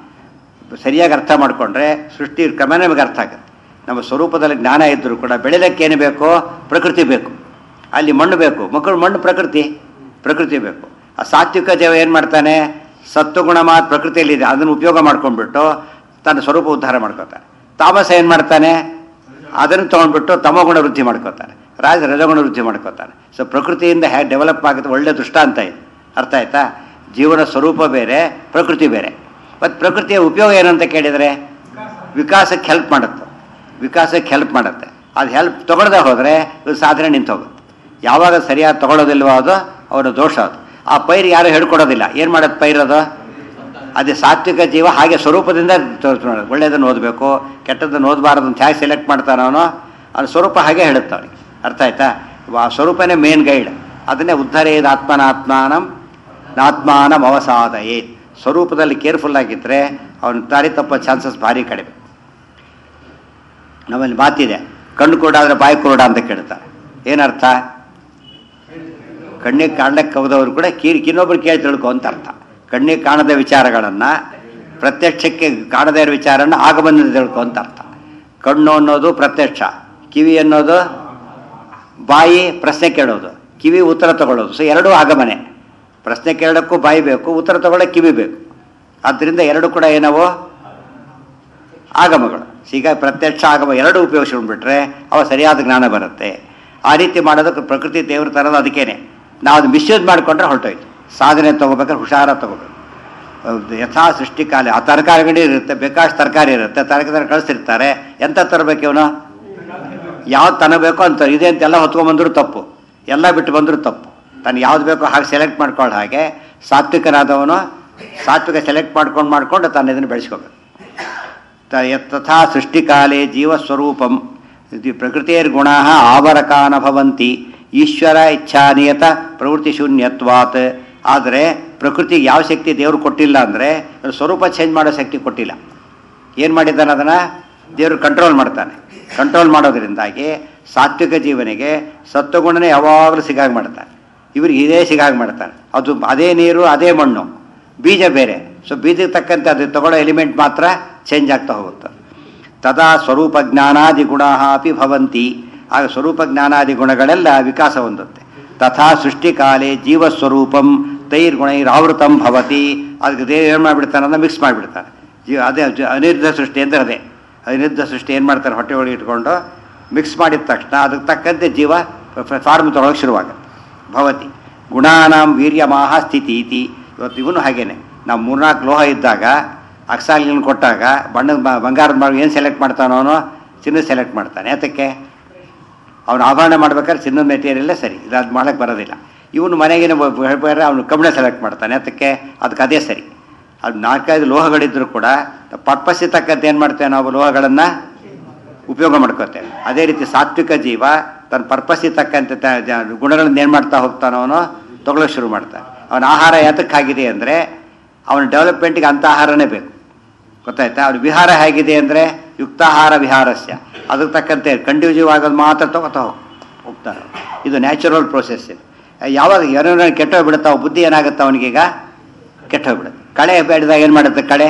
Speaker 1: ಸರಿಯಾಗಿ ಅರ್ಥ ಮಾಡಿಕೊಂಡ್ರೆ ಸೃಷ್ಟಿ ಕ್ರಮ ನಮಗೆ ಅರ್ಥ ಆಗುತ್ತೆ ನಮ್ಮ ಸ್ವರೂಪದಲ್ಲಿ ಜ್ಞಾನ ಇದ್ದರೂ ಕೂಡ ಬೆಳೆದಕ್ಕೆ ಏನು ಬೇಕು ಪ್ರಕೃತಿ ಬೇಕು ಅಲ್ಲಿ ಮಣ್ಣು ಬೇಕು ಮಕ್ಕಳು ಮಣ್ಣು ಪ್ರಕೃತಿ ಪ್ರಕೃತಿ ಬೇಕು ಆ ಸಾತ್ವಿಕ ಜೀವ ಏನು ಮಾಡ್ತಾನೆ ಸತ್ವಗುಣ ಮಾತು ಪ್ರಕೃತಿಯಲ್ಲಿದೆ ಅದನ್ನು ಉಪಯೋಗ ಮಾಡ್ಕೊಂಡ್ಬಿಟ್ಟು ತನ್ನ ಸ್ವರೂಪ ಉದ್ಧಾರ ಮಾಡ್ಕೋತಾನೆ ತಾಮಸ ಏನು ಮಾಡ್ತಾನೆ ಅದನ್ನು ತೊಗೊಂಡ್ಬಿಟ್ಟು ತಮಗುಣ ವೃದ್ಧಿ ಮಾಡ್ಕೋತಾನೆ ರಾಜ ರಜಗುಣ ವೃದ್ಧಿ ಮಾಡ್ಕೋತಾನೆ ಸೊ ಪ್ರಕೃತಿಯಿಂದ ಹೇಗೆ ಡೆವಲಪ್ ಆಗುತ್ತೆ ಒಳ್ಳೆ ದೃಷ್ಟಾಂತ ಇದೆ ಅರ್ಥ ಆಯ್ತಾ ಜೀವನ ಸ್ವರೂಪ ಬೇರೆ ಪ್ರಕೃತಿ ಬೇರೆ ಮತ್ತು ಪ್ರಕೃತಿಯ ಉಪಯೋಗ ಏನಂತ ಕೇಳಿದರೆ ವಿಕಾಸಕ್ಕೆ ಹೆಲ್ಪ್ ಮಾಡುತ್ತೆ ವಿಕಾಸಕ್ಕೆ ಹೆಲ್ಪ್ ಮಾಡುತ್ತೆ ಅದು ಹೆಲ್ಪ್ ತಗೊಳ್ದೆ ಹೋದರೆ ಇದು ಸಾಧನೆ ನಿಂತು ಹೋಗುತ್ತೆ ಯಾವಾಗ ಸರಿಯಾಗಿ ತಗೊಳ್ಳೋದಿಲ್ವೋ ಅದು ಅವರ ದೋಷ ಅದು ಆ ಪೈರು ಯಾರು ಹೇಳ್ಕೊಡೋದಿಲ್ಲ ಏನು ಮಾಡೋದು ಪೈರದು ಅದೇ ಸಾತ್ವಿಕ ಜೀವ ಹಾಗೆ ಸ್ವರೂಪದಿಂದ ತೋರ್ಸ್ ಮಾಡೋದು ಒಳ್ಳೆಯದನ್ನು ಓದಬೇಕು ಕೆಟ್ಟದ್ದನ್ನು ಓದಬಾರದು ಅಂತ ಹೇಗೆ ಸೆಲೆಕ್ಟ್ ಮಾಡ್ತಾನೋ ಅವನು ಅವ್ನ ಸ್ವರೂಪ ಹಾಗೆ ಹೇಳುತ್ತೆ ಅವನಿಗೆ ಅರ್ಥ ಆಯ್ತಾ ಆ ಸ್ವರೂಪನೇ ಮೇನ್ ಗೈಡ್ ಅದನ್ನೇ ಉದ್ಧರೇದ ಆತ್ಮನಾತ್ಮಾನಂ ನಾತ್ಮಾನಂ ಅವಸಾದಯೇ ಸ್ವರೂಪದಲ್ಲಿ ಕೇರ್ಫುಲ್ ಆಗಿದ್ದರೆ ಅವನು ದಾರಿ ತಪ್ಪೋ ಚಾನ್ಸಸ್ ಭಾರಿ ಕಡಿಮೆ ನಮ್ಮಲ್ಲಿ ಮಾತಿದೆ ಕಣ್ಣು ಕೂಡ ಆದರೆ ಬಾಯಿ ಕುರುಡ ಅಂತ ಕೇಳ್ತಾರೆ ಏನರ್ಥ ಕಣ್ಣಿಗೆ ಕಾಣಕ್ಕೆ ಹೋದವರು ಕೂಡ ಕೀರಿ ಇನ್ನೊಬ್ರು ಕೇಳಿ ತಿಳ್ಕೊ ಅಂತ ಅರ್ಥ ಕಣ್ಣಿಗೆ ಕಾಣದ ವಿಚಾರಗಳನ್ನು ಪ್ರತ್ಯಕ್ಷಕ್ಕೆ ಕಾಣದೇ ಇರೋ ವಿಚಾರನ ಆಗಮನದಿಂದ ತಿಳ್ಕೊ ಅಂತ ಅರ್ಥ ಕಣ್ಣು ಅನ್ನೋದು ಪ್ರತ್ಯಕ್ಷ ಕಿವಿ ಅನ್ನೋದು ಬಾಯಿ ಪ್ರಶ್ನೆ ಕೇಳೋದು ಕಿವಿ ಉತ್ತರ ತಗೊಳ್ಳೋದು ಸೊ ಎರಡೂ ಆಗಮನೆ ಪ್ರಶ್ನೆ ಕೇಳೋಕ್ಕೂ ಬಾಯಿ ಬೇಕು ಉತ್ತರ ತಗೊಳ್ಳೋಕೆ ಕಿವಿ ಬೇಕು ಆದ್ದರಿಂದ ಎರಡು ಕೂಡ ಏನವು ಆಗಮಗಳು ಈಗ ಪ್ರತ್ಯಕ್ಷ ಆಗಮ ಎರಡು ಉಪಯೋಗಿಸ್ಕೊಂಡ್ಬಿಟ್ರೆ ಅವ ಸರಿಯಾದ ಜ್ಞಾನ ಬರುತ್ತೆ ಆ ರೀತಿ ಮಾಡೋದಕ್ಕೆ ಪ್ರಕೃತಿ ದೇವ್ರ ತರೋದು ಅದಕ್ಕೇನೆ ನಾವು ಅದು ಮಿಸ್ಯೂಸ್ ಮಾಡಿಕೊಂಡ್ರೆ ಹೊರಟೋಯ್ತು ಸಾಧನೆ ತೊಗೋಬೇಕಾದ್ರೆ ಹುಷಾರ ತೊಗೋಬೇಕು ಹೌದು, ಯಥಾ ಸೃಷ್ಟಿಕಾಲ ಆ ತರಕಾರಿ ಅಂಗಡಿ ಇರುತ್ತೆ ಬೇಕಾಷ್ಟು ತರಕಾರಿ ಇರುತ್ತೆ ತರಕಾರಿ ಕಳಿಸ್ತಿರ್ತಾರೆ ಎಂತ ತರಬೇಕು ಇವನು ಯಾವ್ದು ತನಬೇಕೋ ಅಂತ ಇದೆ ಅಂತ ಎಲ್ಲ ಹೊತ್ಕೊಂಡ್ಬಂದ್ರು ತಪ್ಪು ಎಲ್ಲ ಬಿಟ್ಟು ಬಂದರೂ ತಪ್ಪು ತಾನು ಯಾವ್ದು ಬೇಕೋ ಹಾಗೆ ಸೆಲೆಕ್ಟ್ ಮಾಡ್ಕೊಳ್ಳೋ ಹಾಗೆ ಸಾತ್ವಿಕನಾದವನು ಸಾತ್ವಿಕ ಸೆಲೆಕ್ಟ್ ಮಾಡ್ಕೊಂಡು ಮಾಡ್ಕೊಂಡು ತಾನು ಇದನ್ನು ಬೆಳೆಸ್ಕೋಬೇಕು ತ- ಯತ್ ತಥಾ ಸೃಷ್ಟಿಕಾಲೇ ಜೀವಸ್ವರೂಪಂ ಇದು ಪ್ರಕೃತಿರ್ಗುಣ ಆವರಕಾನ ಭವಂತಿ ಈಶ್ವರ ಇಚ್ಛಾನಿಯತ ಪ್ರವೃತ್ತಿ ಶೂನ್ಯತ್ವಾತ್ ಆದರೆ ಪ್ರಕೃತಿಗೆ ಯಾವ ಶಕ್ತಿ ದೇವರು ಕೊಟ್ಟಿಲ್ಲ ಅಂದರೆ ಸ್ವರೂಪ ಚೇಂಜ್ ಮಾಡೋ ಶಕ್ತಿ ಕೊಟ್ಟಿಲ್ಲ ಏನು ಮಾಡಿದ್ದಾನೆ ಅದನ್ನು ದೇವರು ಕಂಟ್ರೋಲ್ ಮಾಡ್ತಾನೆ ಕಂಟ್ರೋಲ್ ಮಾಡೋದ್ರಿಂದಾಗಿ ಸಾತ್ವಿಕ ಜೀವನಿಗೆ ಸತ್ವಗುಣನೇ ಯಾವಾಗಲೂ ಸಿಗಾಗ ಮಾಡ್ತಾನೆ ಇವ್ರಿಗೆ ಇದೇ ಸಿಗಾಗ ಮಾಡ್ತಾನೆ ಅದು ಅದೇ ನೀರು ಅದೇ ಮಣ್ಣು ಬೀಜ ಬೇರೆ ಸೊ ಬೀಜಕ್ಕೆ ತಕ್ಕಂತೆ ಅದು ತಗೊಳ್ಳೋ ಎಲಿಮೆಂಟ್ ಮಾತ್ರ ಚೇಂಜ್ ಆಗ್ತಾ ಹೋಗುತ್ತೆ ತದಾ ಸ್ವರೂಪ ಜ್ಞಾನಾದಿ ಗುಣ ಅಪಿ ಭವಂತಿ ಆಗ ಸ್ವರೂಪ ಜ್ಞಾನಾದಿ ಗುಣಗಳೆಲ್ಲ ವಿಕಾಸ ಹೊಂದುತ್ತೆ ತಥಾ ಸೃಷ್ಟಿಕಾಲೇ ಜೀವಸ್ವರೂಪಂ ತೈರ್ಗುಣೈರಾವೃತಂ ಭವತಿ ಅದಕ್ಕೆ ದೇವ್ ಏನು ಮಾಡಿಬಿಡ್ತಾನೆ ಅದನ್ನ ಮಿಕ್ಸ್ ಮಾಡಿಬಿಡ್ತಾನೆ ಜೀವ ಅದೇ ಜ- ಅನಿರುದ್ಧ ಸೃಷ್ಟಿ ಅಂದರೆ ಅದೇ ಅನಿರುದ್ಧ ಸೃಷ್ಟಿ ಏನು ಮಾಡ್ತಾರೆ ಹೊಟ್ಟೆ ಒಳಗೆ ಇಟ್ಕೊಂಡು ಮಿಕ್ಸ್ ಮಾಡಿದ ತಕ್ಷಣ ಅದಕ್ಕೆ ತಕ್ಕಂತೆ ಜೀವ ಫಾರ್ಮ್ ತೊಗೊಳಕ್ಕೆ ಶುರುವಾಗುತ್ತೆ ಭವತಿ ಗುಣಾನಾಂ ವೀರ್ಯಮಾಹ ಸ್ಥಿತಿ ಇತಿ ಇವತ್ತು ಇವನು ಹಾಗೇನೆ ನಾವು ಮೂರ್ನಾಲ್ಕು ಲೋಹ ಇದ್ದಾಗ ಅಕ್ಸಾಲಿನ ಕೊಟ್ಟಾಗ ಬಣ್ಣದ ಬ- ಬಂಗಾರದ ಮಾಡಿ ಏನು ಸೆಲೆಕ್ಟ್ ಮಾಡ್ತಾನೋ ಅವನು ಚಿನ್ನ ಸೆಲೆಕ್ಟ್ ಮಾಡ್ತಾನೆ ಯಾತಕ್ಕೆ ಅವನು ಆಭರಣ ಮಾಡ್ಬೇಕಾದ್ರೆ ಚಿನ್ನದ ಮೆಟೀರಿಯಲ್ಲೇ ಸರಿ ಇದು ಅದು ಮಾಡೋಕ್ಕೆ ಬರೋದಿಲ್ಲ ಇವನು ಮನೆಗೇನೆ ಬೇರೆ ಅವನು ಕಬ್ಬಿಣ ಸೆಲೆಕ್ಟ್ ಮಾಡ್ತಾನೆ ಅದಕ್ಕೆ ಅದಕ್ಕೆ ಅದೇ ಸರಿ ಅದು ನಾಲ್ಕೈದು ಲೋಹಗಳಿದ್ದರೂ ಕೂಡ ಪರ್ಪಸ್ಸಿಗೆ ತಕ್ಕಂತೆ ಏನು ಮಾಡ್ತೇವೆ ನಾವು ಲೋಹಗಳನ್ನು ಉಪಯೋಗ ಮಾಡ್ಕೋತೇವೆ ಅದೇ ರೀತಿ ಸಾತ್ವಿಕ ಜೀವ ತನ್ನ ಪರ್ಪಸ್ಸಿಗೆ ತಕ್ಕಂತೆ ತ- ಜ- ಗುಣಗಳನ್ನು ಏನು ಮಾಡ್ತಾ ಹೋಗ್ತಾನೋ ಅವನು ತಗೊಳ್ಳೋಕೆ ಶುರು ಮಾಡ್ತಾನೆ ಅವನ ಆಹಾರ ಯಾತಕ್ಕಾಗಿದೆ ಅಂದರೆ ಅವನ ಡೆವಲಪ್ಮೆಂಟಿಗೆ ಅಂಥ ಆಹಾರನೇ ಬೇಕು ಗೊತ್ತಾಯ್ತಾ ಅವ್ರ ವಿಹಾರ ಹೇಗಿದೆ ಅಂದರೆ ಯುಕ್ತಾಹಾರ ವಿಹಾರಸ್ಯ ಅದಕ್ಕೆ ತಕ್ಕಂತೆ ಕಂಡ್ಯೂಸಿವ್ ಆಗೋದು ಮಾತ್ರ ತಗೋತಾ ಹೋಗ್- ಹೋಗ್ತಾರೆ ಇದು ನ್ಯಾಚುರಲ್ ಪ್ರೋಸೆಸ್ ಇದು ಯಾವಾಗ ಏನೋ ಕೆಟ್ಟೋಗ್ಬಿಡುತ್ತೆ ಅವ ಬುದ್ಧಿ ಏನಾಗುತ್ತೆ ಅವನಿಗೀಗ ಕೆಟ್ಟೋಗ್ಬಿಡುತ್ತೆ ಕಳೆ ಬೇಡಿದಾಗ ಏನು ಮಾಡುತ್ತೆ ಕಳೆ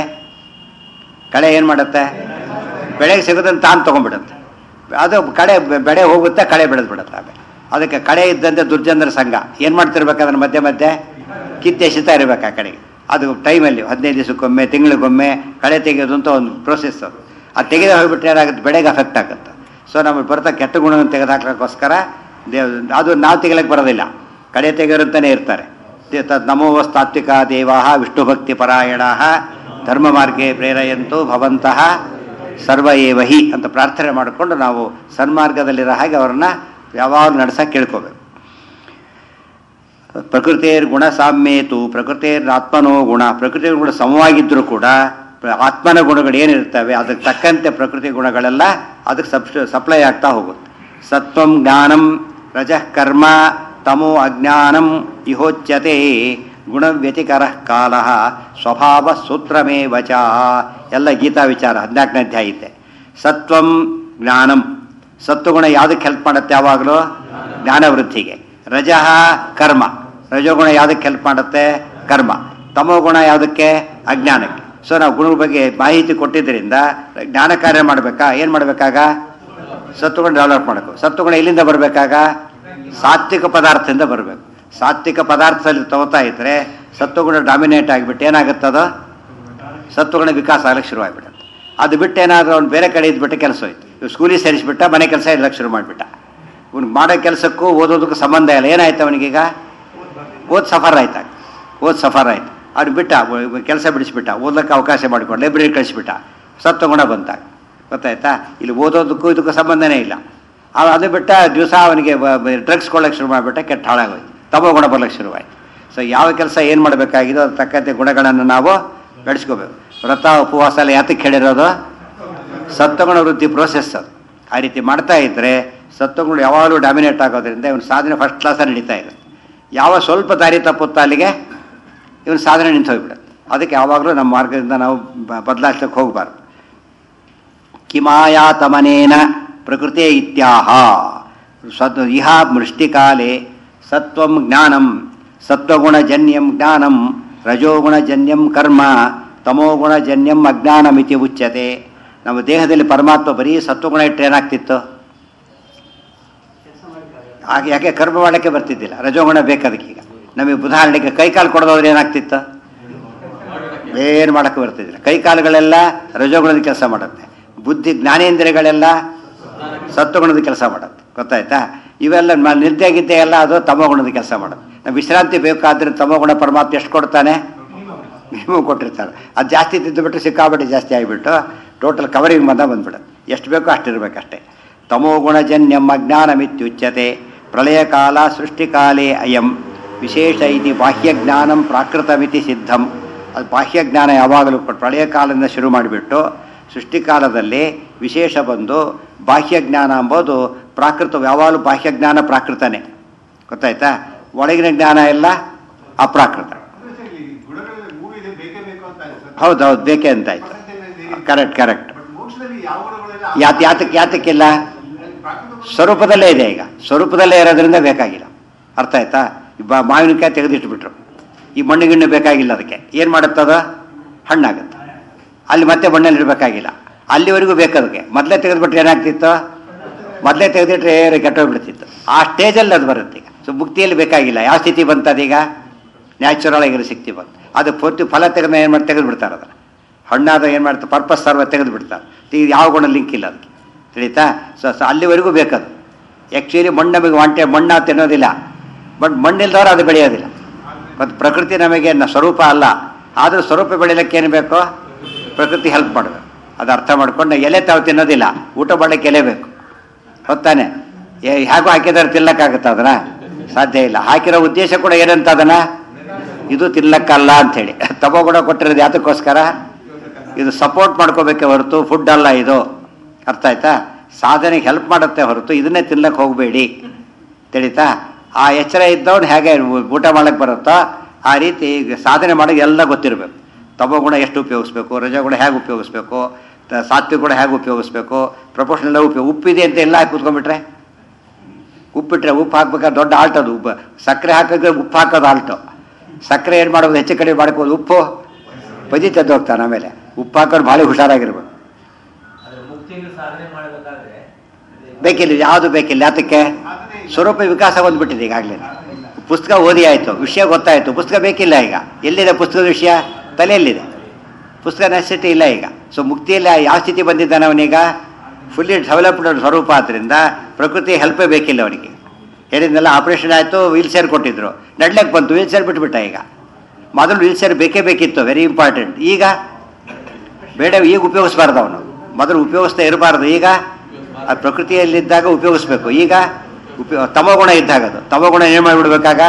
Speaker 1: ಕಳೆ ಏನು ಮಾಡುತ್ತೆ ಬೆಳೆಗೆ ಸಿಗೋದನ್ನು ತಾನು ತೊಗೊಂಡ್ಬಿಡುತ್ತೆ ಅದು ಕಳೆ ಬೆ- ಬೆಳೆ ಹೋಗುತ್ತೆ ಕಳೆ ಬೆಳೆದು ಬಿಡುತ್ತೆ ಆಮೇಲೆ ಅದಕ್ಕೆ ಕಳೆ ಇದ್ದಂತೆ ದುರ್ಜನರ ಸಂಘ ಏನು ಮಾಡ್ತಿರ್ಬೇಕು ಅದನ್ನು ಮಧ್ಯೆ ಮಧ್ಯೆ ಕಿತ್ತೆ ಎಸಿತಾ ಇರಬೇಕು ಆ ಕಡೆಗೆ ಅದು ಟೈಮಲ್ಲಿ ಹದಿನೈದು ದಿವಸಕ್ಕೊಮ್ಮೆ ತಿಂಗಳಿಗೊಮ್ಮೆ ಕಳೆ ತೆಗೆಯೋದು ಅಂತ ಒಂದು ಪ್ರೋಸೆಸ್ ಅದು ಅದು ತೆಗೆದು ಹೋಗ್ಬಿಟ್ರೆ ಏನಾಗುತ್ತೆ ಬೆಳೆಗೆ ಅಫೆಕ್ಟ್ ಆಗುತ್ತೆ ಸೊ ನಮಗೆ ಬರ್ತಾ ಕೆಟ್ಟ ಗುಣವನ್ನು ತೆಗೆದುಹಾಕೋಕ್ಕೋಸ್ಕರ ದೇವ್ ಅದು ನಾವು ತೆಗಿಲಕ್ಕೆ ಬರೋದಿಲ್ಲ ಕಡೆ ತೆಗೆಯೋರಂತಾನೆ ಇರ್ತಾರೆ ದೇ- ತದ್ ನಮೋ ತಾತ್ವಿಕ ದೇವಾ ವಿಷ್ಣು ಭಕ್ತಿ ಪರಾಯಣ ಧರ್ಮ ಮಾರ್ಗೆ ಪ್ರೇರೆಯಂತು ಭವಂತಹ ಸರ್ವ ಏವ ಹಿ ಅಂತ ಪ್ರಾರ್ಥನೆ ಮಾಡಿಕೊಂಡು ನಾವು ಸನ್ಮಾರ್ಗದಲ್ಲಿರೋ ಹಾಗೆ ಅವರನ್ನ ಯಾವಾಗ ನಡ್ಸಕ್ಕೆ ಕೇಳ್ಕೋಬೇಕು ಪ್ರಕೃತಿಯರ್ ಗುಣ ಸಾಮ್ಯೇತು ಪ್ರಕೃತಿಯರ್ ಆತ್ಮನೋ ಗುಣ ಪ್ರಕೃತಿಯ ಗುಣ ಸಮವಾಗಿದ್ದರೂ ಕೂಡ ಪ್ರ- ಆತ್ಮನ ಗುಣಗಳು ಏನಿರ್ತವೆ ಅದಕ್ಕೆ ತಕ್ಕಂತೆ ಪ್ರಕೃತಿ ಗುಣಗಳೆಲ್ಲ ಅದಕ್ಕೆ ಸಬ್ ಸಪ್ಲೈ ಆಗ್ತಾ ಹೋಗುತ್ತೆ ಸತ್ವಂ ಜ್ಞಾನಂ ರಜಃ ಕರ್ಮ ತಮೋ ಅಜ್ಞಾನಂ ಇಹೋಚ್ಯತೆ ಗುಣವ್ಯತಿಕರ ಕಾಲ ಸ್ವಭಾವ ಸೂತ್ರಮೇ ವಚ ಎಲ್ಲ ಗೀತಾ ವಿಚಾರ ಹದಿನಾಲ್ಕನೇ ಅಧ್ಯಾಯ ಇದೆ ಸತ್ವಂ ಜ್ಞಾನಂ ಸತ್ವಗುಣ ಯಾವುದಕ್ಕೆ ಹೆಲ್ಪ್ ಮಾಡುತ್ತೆ ಯಾವಾಗಲೂ ಜ್ಞಾನವೃದ್ಧಿಗೆ ರಜಃ ಕರ್ಮ ರಜೋಗುಣ ಯಾವುದಕ್ಕೆ ಹೆಲ್ಪ್ ಮಾಡುತ್ತೆ ಕರ್ಮ ತಮೋಗುಣ ಯಾವುದಕ್ಕೆ ಅಜ್ಞಾನಕ್ಕೆ ಸೊ ನಾವು ಗುಣದ ಬಗ್ಗೆ ಮಾಹಿತಿ ಕೊಟ್ಟಿದ್ದರಿಂದ ಜ್ಞಾನ ಕಾರ್ಯ ಮಾಡಬೇಕಾ ಏನು ಮಾಡಬೇಕಾಗ ಸತ್ವಗುಣ ಡೆವಲಪ್ ಮಾಡಬೇಕು ಸತ್ವಗುಣ ಎಲ್ಲಿಂದ ಬರಬೇಕಾಗ ಸಾತ್ವಿಕ ಪದಾರ್ಥದಿಂದ ಬರಬೇಕು ಸಾತ್ವಿಕ ಪದಾರ್ಥದಲ್ಲಿ ತಗೋತಾ ಇದ್ರೆ ಸತ್ವಗುಣ ಡಾಮಿನೇಟ್ ಆಗಿಬಿಟ್ಟು ಏನಾಗುತ್ತದೋ ಸತ್ವಗುಣ ವಿಕಾಸ ಆಗಲಿಕ್ಕೆ ಶುರುವಾಗ್ಬಿಡುತ್ತೆ ಅದು ಬಿಟ್ಟು ಏನಾದರೂ ಅವ್ನು ಬೇರೆ ಕಡೆ ಇದ್ಬಿಟ್ಟು ಕೆಲಸ ಹೋಯ್ತು ಇವ್ ಸ್ಕೂಲಿಗೆ ಸೇರಿಸ್ಬಿಟ್ಟ ಮನೆ ಕೆಲಸ ಇರ್ಲಕ್ಕೆ ಶುರು ಮಾಡಿಬಿಟ್ಟ ಇವ್ನು ಮಾಡೋ ಕೆಲಸಕ್ಕೂ ಓದೋದಕ್ಕೂ ಸಂಬಂಧ ಇಲ್ಲ ಏನಾಯ್ತು ಅವನಿಗೀಗ ಓದ್ ಸಫರ್ ಆಯ್ತಾಗ ಓದ್ ಸಫರ್ ಆಯ್ತು ಅವ್ನು ಬಿಟ್ಟ ಕೆಲಸ ಬಿಡಿಸ್ಬಿಟ್ಟ ಓದ್ಲಿಕ್ಕೆ ಅವಕಾಶ ಮಾಡಿಕೊಂಡು ಲೈಬ್ರರಿ ಕಳಿಸ್ಬಿಟ್ಟ ಸತ್ವಗುಣ ಬಂತಾಗ ಗೊತ್ತಾಯ್ತಾ ಇಲ್ಲಿ ಓದೋದಕ್ಕೂ ಇದಕ್ಕೂ ಸಂಬಂಧನೇ ಇಲ್ಲ ಅವ ಅದು ಬಿಟ್ಟ ದಿವಸ ಅವನಿಗೆ ಡ್ರಗ್ಸ್ ಕೊಳ್ಳೋಕೆ ಶುರು ಮಾಡಿಬಿಟ್ಟ ಕೆಟ್ಟ ಹಾಳಾಗೋಯ್ತು ತಮೋ ಗುಣ ಬರ್ಲಿಕ್ಕೆ ಶುರುವಾಯ್ತು ಸೊ ಯಾವ ಕೆಲಸ ಏನು ಮಾಡಬೇಕಾಗಿದೋ ಅದ್ರ ತಕ್ಕಂತೆ ಗುಣಗಳನ್ನು ನಾವು ಬೆಳೆಸ್ಕೋಬೇಕು ವ್ರತ ಉಪವಾಸ ಎಲ್ಲ ಯಾತಕ್ಕೆ ಹೇಳಿರೋದು ಸತ್ವಗುಣ ವೃದ್ಧಿ ಪ್ರೋಸೆಸ್ ಅದು ಆ ರೀತಿ ಮಾಡ್ತಾ ಇದ್ದರೆ ಸತ್ವಗುಣ ಯಾವಾಗಲೂ ಡಾಮಿನೇಟ್ ಆಗೋದ್ರಿಂದ ಇವನು ಸಾಧನೆ ಫಸ್ಟ್ ಕ್ಲಾಸಲ್ಲಿ ನಡೀತಾ ಇದೆ ಯಾವ ಸ್ವಲ್ಪ ದಾರಿ ತಪ್ಪುತ್ತಾ ಅಲ್ಲಿಗೆ ಇವನು ಸಾಧನೆ ನಿಂತು ಹೋಗ್ಬಿಡುತ್ತೆ ಅದಕ್ಕೆ ಯಾವಾಗಲೂ ನಮ್ಮ ಮಾರ್ಗದಿಂದ ನಾವು ಬದಲಾಯಿಸ್ಲಿಕ್ಕೆ ಹೋಗಬಾರ್ದು ಕಿಮಾಯಾತಮನೇನ ಪ್ರಕೃತಿ ಇತ್ಯಾಹ ಸತ್ ಇಹ ಮೃಷ್ಟಿಕಾಲೆ ಸತ್ವಂ ಜ್ಞಾನಂ ಸತ್ವಗುಣಜನ್ಯಂ ಜ್ಞಾನಂ ರಜೋಗುಣಜನ್ಯಂ ಕರ್ಮ ತಮೋಗುಣಜನ್ಯಂ ಅಜ್ಞಾನಮಿತಿ ಉಚ್ಯತೆ ನಮ್ಮ ದೇಹದಲ್ಲಿ ಪರಮಾತ್ಮ ಬರೀ ಸತ್ವಗುಣ ಇಟ್ಟರೆ ಏನಾಗ್ತಿತ್ತು ಹಾಗೆ ಯಾಕೆ ಕರ್ಮ ಮಾಡೋಕ್ಕೆ ಬರ್ತಿದ್ದಿಲ್ಲ ರಜೋಗುಣ ಬೇಕದಕ್ಕೀಗ ನಮಗೆ ಉದಾಹರಣೆಗೆ ಕೈಕಾಲು ಕೊಡೋದ್ರೆ ಏನಾಗ್ತಿತ್ತು ಏನು ಮಾಡೋಕ್ಕೆ ಬರ್ತಿದ್ದಿಲ್ಲ ಕೈಕಾಲುಗಳೆಲ್ಲ ರಜೋಗುಣದ ಕೆಲಸ ಮಾಡುತ್ತೆ ಬುದ್ಧಿ ಜ್ಞಾನೇಂದ್ರಿಯಗಳೆಲ್ಲ ಸತ್ವಗುಣದ ಕೆಲಸ ಮಾಡುತ್ತೆ ಗೊತ್ತಾಯ್ತಾ ಇವೆಲ್ಲ ಮ- ನಿದ್ದೆ ಗಿದ್ದೆ ಎಲ್ಲ ಅದು ತಮೋಗುಣದ ಕೆಲಸ ಮಾಡುತ್ತೆ ನಾವು ವಿಶ್ರಾಂತಿ ಬೇಕಾದ್ರೆ ತಮೋಗುಣ ಪರಮಾತ್ಮ ಎಷ್ಟು ಕೊಡ್ತಾನೆ ಮಿನಿಮಮ್ ಕೊಟ್ಟಿರ್ತಾರೆ ಅದು ಜಾಸ್ತಿ ತಿಂದುಬಿಟ್ಟು ಸಿಕ್ಕಾಬಿಟ್ಟು ಜಾಸ್ತಿ ಆಗಿಬಿಟ್ಟು ಟೋಟಲ್ ಕವರಿಂಗ್ ಬಂದ ಬಂದ್ಬಿಡುತ್ತೆ ಎಷ್ಟು ಬೇಕೋ ಅಷ್ಟಿರ್ಬೇಕಷ್ಟೇ ತಮೋಗುಣಜನ್ಯಂ ಅಜ್ಞಾನಮಿತ್ಯುಚ್ಯತೆ ಪ್ರಳಯ ಕಾಲ ಸೃಷ್ಟಿಕಾಲೇ ಅಯಂ ವಿಶೇಷ ಇತಿ ಬಾಹ್ಯಜ್ಞಾನಂ ಪ್ರಾಕೃತಮಿತಿ ಸಿದ್ಧಂ ಅದು ಬಾಹ್ಯಜ್ಞಾನ ಯಾವಾಗಲೂ ಕೂಡ ಪ್ರಳಯ ಕಾಲದಿಂದ ಶುರು ಮಾಡಿಬಿಟ್ಟು ಸೃಷ್ಟಿಕಾಲದಲ್ಲಿ ವಿಶೇಷ ಬಂದು ಬಾಹ್ಯಜ್ಞಾನ ಎಂಬುದು ಪ್ರಾಕೃತ ಯಾವಾಗಲೂ ಬಾಹ್ಯಜ್ಞಾನ ಪ್ರಾಕೃತನೇ ಗೊತ್ತಾಯ್ತಾ ಒಳಗಿನ ಜ್ಞಾನ ಎಲ್ಲ ಅಪ್ರಾಕೃತ ಹೌದು ಹೌದು ಬೇಕೇ ಅಂತ ಆಯ್ತು ಕರೆಕ್ಟ್ ಕರೆಕ್ಟ್
Speaker 2: ಬಟ್ ಮೋಕ್ಷದಲ್ಲಿ ಯಾವ ಗುಣಗಳೆಲ್ಲ
Speaker 1: ಯಾತ್ ಯಾತಕ್ಕೆ ಯಾತಕ್ಕಿಲ್ಲ
Speaker 2: ಪ್ರಾಕೃತ
Speaker 1: ಸ್ವರೂಪದಲ್ಲೇ ಇದೆ ಈಗ ಸ್ವರೂಪದಲ್ಲೇ ಇರೋದ್ರಿಂದ ಬೇಕಾಗಿಲ್ಲ ಅರ್ಥ ಆಯ್ತಾ ಬ ಮಾವಿನಕಾಯಿ ತೆಗೆದಿಟ್ಬಿಟ್ರು ಈ ಮಣ್ಣು ಗಿಣ್ಣು ಬೇಕಾಗಿಲ್ಲ ಅದಕ್ಕೆ ಏನು ಮಾಡುತ್ತದ ಹಣ್ಣಾಗುತ್ತೆ ಅಲ್ಲಿ ಮತ್ತೆ ಮಣ್ಣಲ್ಲಿ ಇಡಬೇಕಾಗಿಲ್ಲ ಅಲ್ಲಿವರೆಗೂ ಬೇಕು ಅದಕ್ಕೆ ಮೊದಲೇ ತೆಗೆದುಬಿಟ್ರೆ ಏನಾಗ್ತಿತ್ತು ಮೊದಲೇ ತೆಗೆದಿಟ್ರೆ ಏರು ಕೆಟ್ಟೋಗ್ಬಿಡ್ತಿತ್ತು ಆ ಸ್ಟೇಜಲ್ಲಿ ಅದು ಬರುತ್ತೆ ಈಗ ಸೊ ಮುಕ್ತಿಯಲ್ಲಿ ಬೇಕಾಗಿಲ್ಲ ಯಾವ ಸ್ಥಿತಿ ಬಂತದೀಗ ನ್ಯಾಚುರಲ್ ಆಗಿರೋ ಶಕ್ತಿ ಬಂತು ಅದು ಪೂರ್ತಿ ಫಲ ತೆಗೆದ ಏನು ಮಾಡಿ ತೆಗೆದು ಬಿಡ್ತಾರೆ ಅದನ್ನು ಹಣ್ಣಾದ ಏನು ಮಾಡ್ತಾರೆ ಪರ್ಪಸ್ ಸರ್ವ ತೆಗೆದು ಬಿಡ್ತಾರೆ ಈಗ ಯಾವ ಗುಣ ಲಿಂಕ್ ಇಲ್ಲ ಅದಕ್ಕೆ ತಿಳಿತಾ ಸೊ ಸೊ ಅಲ್ಲಿವರೆಗೂ ಬೇಕದು ಆ್ಯಕ್ಚುಲಿ ಮಣ್ಣು ನಮಗೆ ವಾಂಟೆ ಮಣ್ಣು ತಿನ್ನೋದಿಲ್ಲ ಬಟ್ ಮಣ್ಣಿಲ್ದವ್ರು ಅದು ಬೆಳೆಯೋದಿಲ್ಲ ಮತ್ತು ಪ್ರಕೃತಿ ನಮಗೆ ನ- ಸ್ವರೂಪ ಅಲ್ಲ ಆದರೂ ಸ್ವರೂಪ ಬೆಳೆಯಲಿಕ್ಕೆ ಏನು ಬೇಕೋ ಪ್ರಕೃತಿ ಹೆಲ್ಪ್ ಮಾಡಬೇಕು ಅದು ಅರ್ಥ ಮಾಡ್ಕೊಂಡು ಎಲೆ ತಾವು ತಿನ್ನೋದಿಲ್ಲ ಊಟ ಮಾಡಲಿಕ್ಕೆ ಎಲೆ ಬೇಕು ಗೊತ್ತಾನೆ ಹೇಗೂ ಹಾಕಿದ್ರೆ ತಿನ್ನಕ್ಕಾಗತ್ತ ಅದನ್ನ ಸಾಧ್ಯ ಇಲ್ಲ ಹಾಕಿರೋ ಉದ್ದೇಶ ಕೂಡ ಏನಂತ ಅದನ್ನ ಇದು ತಿನ್ನಕ್ಕಲ್ಲ ಅಂಥೇಳಿ ತಗೋ ಕೂಡ ಕೊಟ್ಟಿರೋದು ಯಾತಕ್ಕೋಸ್ಕರ ಇದು ಸಪೋರ್ಟ್ ಮಾಡ್ಕೋಬೇಕೆ ಹೊರತು ಫುಡ್ ಅಲ್ಲ ಇದು ಅರ್ಥ ಆಯ್ತಾ ಸಾಧನೆಗೆ ಹೆಲ್ಪ್ ಮಾಡುತ್ತೆ ಹೊರತು ಇದನ್ನೇ ತಿನ್ನಕ್ಕೆ ಹೋಗಬೇಡಿ ತಿಳಿತಾ ಆ ಎಚ್ಚರ ಇದ್ದವನು ಹೇಗೆ ಊಟ ಮಾಡಕ್ಕೆ ಬರುತ್ತೋ ಆ ರೀತಿ ಈಗ ಸಾಧನೆ ಮಾಡೋಕೆ ಎಲ್ಲ ಗೊತ್ತಿರಬೇಕು ತಮೋಗುಣ ಎಷ್ಟು ಉಪಯೋಗಿಸ್ಬೇಕು ರಜಗುಣ ಹೇಗೆ ಉಪಯೋಗಿಸ್ಬೇಕು ತ- ಸಾತ್ವಿಕ ಗುಣ ಹೇಗೆ ಉಪಯೋಗಿಸ್ಬೇಕು ಪ್ರಪೋರ್ಷನಲ್ ಉಪಯೋಗ ಉಪ್ಪಿದೆ ಅಂತ ಎಲ್ಲ ಹಾಕಿ ಕೂತ್ಕೊಂಡ್ಬಿಟ್ರೆ ಉಪ್ಪಿಟ್ರೆ ಉಪ್ಪು ಹಾಕ್ಬೇಕಾದ್ರೆ ದೊಡ್ಡ ಆಲ್ಟ್ ಅದು ಉಪ್ಪು ಸಕ್ಕರೆ ಹಾಕಿದ್ರೆ ಉಪ್ಪು ಹಾಕೋದು ಆಲ್ಟು ಸಕ್ಕರೆ ಏನು ಮಾಡೋದು ಹೆಚ್ಚು ಕಡಿಮೆ ಮಾಡ್ಕೋದು ಉಪ್ಪು ಬಜಿ ತೆದ್ದು ಹೋಗ್ತಾನೆ ಆಮೇಲೆ ಉಪ್ಪು ಹಾಕೋರು ಭಾಳ ಹುಷಾರಾಗಿರ್ಬೇಕು
Speaker 3: ಆದ್ರೆ ಮುಕ್ತಿಯನ್ನು ಸಾಧನೆ ಮಾಡಬೇಕಾದ್ರೆ
Speaker 1: ಬೇಕಿಲ್ಲ ಯಾವುದು ಬೇಕಿಲ್ಲ ಯಾತಕ್ಕೆ ಸ್ವರೂಪ ವಿಕಾಸ ಬಂದ್ಬಿಟ್ಟಿದೆ ಈಗಾಗಲೇ ಪುಸ್ತಕ ಓದಿ ಆಯಿತು ವಿಷಯ ಗೊತ್ತಾಯಿತು ಪುಸ್ತಕ ಬೇಕಿಲ್ಲ ಈಗ ಎಲ್ಲಿದೆ ಪುಸ್ತಕದ ವಿಷಯ ತಲೆಯಲ್ಲಿದೆ ಪುಸ್ತಕ ನೆಸಿಟಿ ಇಲ್ಲ ಈಗ ಸೊ ಮುಕ್ತಿಯಲ್ಲಿ ಯಾವ ಸ್ಥಿತಿ ಬಂದಿದ್ದಾನೆ ಅವನೀಗ ಫುಲ್ಲಿ ಡೆವಲಪ್ಡ್ ಸ್ವರೂಪ ಆದ್ದರಿಂದ ಪ್ರಕೃತಿ ಹೆಲ್ಪೇ ಬೇಕಿಲ್ಲ ಅವನಿಗೆ ಹೇಳಿದ್ನೆಲ್ಲ ಆಪರೇಷನ್ ಆಯಿತು ವೀಲ್ ಚೇರ್ ಕೊಟ್ಟಿದ್ರು ನಡ್ಲಕ್ಕೆ ಬಂತು ವೀಲ್ ಚೇರ್ ಬಿಟ್ಬಿಟ್ಟ ಈಗ ಮೊದಲು ವೀಲ್ ಚೇರ್ ಬೇಕೇ ಬೇಕಿತ್ತು ವೆರಿ ಇಂಪಾರ್ಟೆಂಟ್ ಈಗ ಬೇಡ ಈಗ ಉಪಯೋಗಿಸ್ಬಾರ್ದು ಅವನು ಮೊದಲು ಉಪಯೋಗಿಸ್ತಾ ಇರಬಾರ್ದು ಈಗ ಆ ಪ್ರಕೃತಿಯಲ್ಲಿದ್ದಾಗ ಉಪಯೋಗಿಸ್ಬೇಕು ಈಗ ಉಪಯೋ ತಮೋಗುಣ ಇದ್ದಾಗ ಅದು ತಮೋಗುಣ ಏನು ಮಾಡಿಬಿಡ್ಬೇಕಾಗ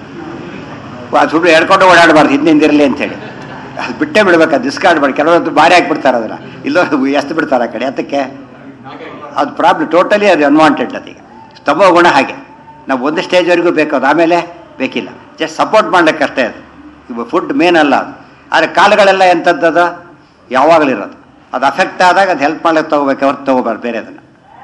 Speaker 1: ಅದು ಸುಟ್ಟು ಎಡ್ಕೊಂಡು ಓಡಾಡಬಾರ್ದು ಹಿಂದಿಂದಿರಲಿ ಅಂತೇಳಿ ಅದು ಬಿಟ್ಟೇ ಬಿಡ್ಬೇಕು ಅದು ಡಿಸ್ಕಾರ್ಡ್ ಮಾಡಿ ಕೆಲವೊಂದು ಭಾರಿ ಹಾಕ್ಬಿಡ್ತಾರೆ ಅದನ್ನು ಇಲ್ಲೋ ಎಸ್ತು ಬಿಡ್ತಾರೆ ಆ ಕಡೆ ಅದಕ್ಕೆ ಅದು ಪ್ರಾಬ್ಲಮ್ ಟೋಟಲಿ ಅದು ಅನ್ವಾಂಟೆಡ್ ಅದೀಗ ತಮೋ ಗುಣ ಹಾಗೆ ನಾವು ಒಂದು ಸ್ಟೇಜ್ವರೆಗೂ ಬೇಕು ಅದು ಆಮೇಲೆ ಬೇಕಿಲ್ಲ ಜಸ್ಟ್ ಸಪೋರ್ಟ್ ಮಾಡ್ಲಿಕ್ಕೆ ಅಷ್ಟೇ ಅದು ಇವಾಗ ಫುಡ್ ಮೇನ್ ಅಲ್ಲ ಅದು ಆದರೆ ಕಾಲುಗಳೆಲ್ಲ ಎಂಥದ್ದು ಯಾವಾಗಲಿರೋದು ಅದು ಅಫೆಕ್ಟ್ ಆದಾಗ ಅದು ಹೆಲ್ಪ್ ಮಾಡ್ಲಿಕ್ಕೆ ತಗೋಬೇಕು ಹೊರತು ತಗೋಬಾರ್ದು ಬೇರೆ ಅದನ್ನು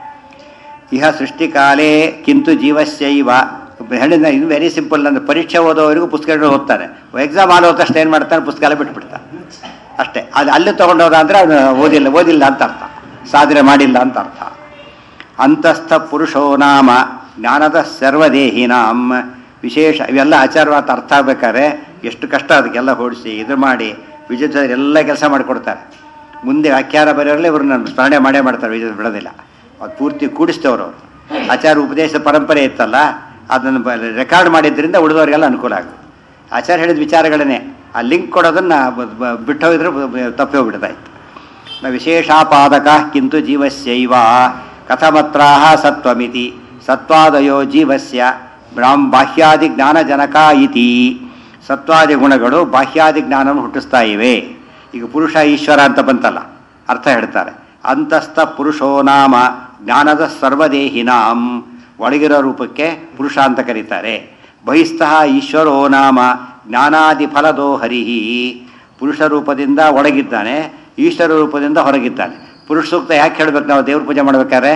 Speaker 1: ಇಹ ಸೃಷ್ಟಿಕಾಲೇ ಕಿಂತು ಜೀವಸ್ಯೈವ ಹೇಳಿದ ಇದು ವೆರಿ ಸಿಂಪಲ್ ಅಂದ್ರೆ ಪರೀಕ್ಷೆ ಓದೋವರೆಗೂ ಪುಸ್ತಕಗಳು ಓದ್ತಾನೆ ಎಕ್ಸಾಮ್ ಆದ ಹೋದ ತಕ್ಷಣ ಏನು ಮಾಡ್ತಾನೆ ಪುಸ್ತಕ ಎಲ್ಲ ಬಿಟ್ಬಿಡ್ತಾನೆ ಅಷ್ಟೇ ಅದು ಅಲ್ಲಿ ತೊಗೊಂಡೋದ ಅಂದರೆ ಅವನು ಓದಿಲ್ಲ ಓದಿಲ್ಲ ಅಂತ ಅರ್ಥ ಸಾಧನೆ ಮಾಡಿಲ್ಲ ಅಂತ ಅರ್ಥ ಅಂತಸ್ಥ ಪುರುಷೋ ನಾಮ ಜ್ಞಾನದ ಸರ್ವದೇಹಿನಾಂ ವಿಶೇಷ ಇವೆಲ್ಲ ಆಚಾರವಾದ ಅರ್ಥ ಆಗ್ಬೇಕಾದ್ರೆ ಎಷ್ಟು ಕಷ್ಟ ಅದಕ್ಕೆಲ್ಲ ಹೊಡಿಸಿ ಇದು ಮಾಡಿ ವಿಜಯ ಎಲ್ಲ ಕೆಲಸ ಮಾಡಿಕೊಡ್ತಾರೆ ಮುಂದೆ ವ್ಯಾಖ್ಯಾನ ಬರೆಯೋರಲ್ಲೇ ಇವ್ರನ್ನ ಸ್ಮರಣೆ ಮಾಡೇ ಮಾಡ್ತಾರೆ ವಿಜಯ ಬಿಡೋದಿಲ್ಲ ಅದು ಪೂರ್ತಿ ಕೂಡಿಸ್ತವ್ರು ಅವರು ಆಚಾರ ಉಪದೇಶ ಪರಂಪರೆ ಇತ್ತಲ್ಲ ಅದನ್ನು ರೆಕಾರ್ಡ್ ಮಾಡಿದ್ರಿಂದ ಉಳಿದವರಿಗೆಲ್ಲ ಅನುಕೂಲ ಆಗುತ್ತೆ ಆಚಾರ ಹೇಳಿದ ವಿಚಾರಗಳನ್ನೇ ಆ ಲಿಂಕ್ ಕೊಡೋದನ್ನು ಬಿಟ್ಟು ಹೋಗಿದ್ರೆ ತಪ್ಪಿ ಹೋಗ್ಬಿಡ್ತಾಯಿತ್ತು ನ ವಿಶೇಷಾಪಾದಕ ಕಿಂತು ಜೀವಸ್ಯೈವ ಕಥಮತ್ರಾಹ ಸತ್ವಮಿತಿ ಸತ್ವಾದಯೋ ಜೀವಸ್ಯ ಬ್ರಾಹ್ಮ ಬಾಹ್ಯಾದಿ ಜ್ಞಾನಜನಕ ಇತಿ ಸತ್ವಾದಿ ಗುಣಗಳು ಬಾಹ್ಯಾದಿ ಜ್ಞಾನವನ್ನು ಹುಟ್ಟಿಸ್ತಾ ಇವೆ ಈಗ ಪುರುಷ ಈಶ್ವರ ಅಂತ ಬಂತಲ್ಲ ಅರ್ಥ ಹೇಳ್ತಾರೆ ಅಂತಸ್ಥ ಪುರುಷೋ ನಾಮ ಜ್ಞಾನದ ಸರ್ವದೇಹಿನಾಂ ಒಳಗಿರೋ ರೂಪಕ್ಕೆ ಪುರುಷ ಅಂತ ಕರೀತಾರೆ ಬಹಿಸ್ತಃ ಈಶ್ವರೋ ನಾಮ ಜ್ಞಾನಾದಿ ಫಲದೋ ಹರಿಹಿ ಪುರುಷ ರೂಪದಿಂದ ಒಳಗಿದ್ದಾನೆ ಈಶ್ವರ ರೂಪದಿಂದ ಹೊರಗಿದ್ದಾನೆ ಪುರುಷ ಸೂಕ್ತ ಯಾಕೆ ಹೇಳ್ಬೇಕು ನಾವು ದೇವ್ರ ಪೂಜೆ ಮಾಡ್ಬೇಕಾದ್ರೆ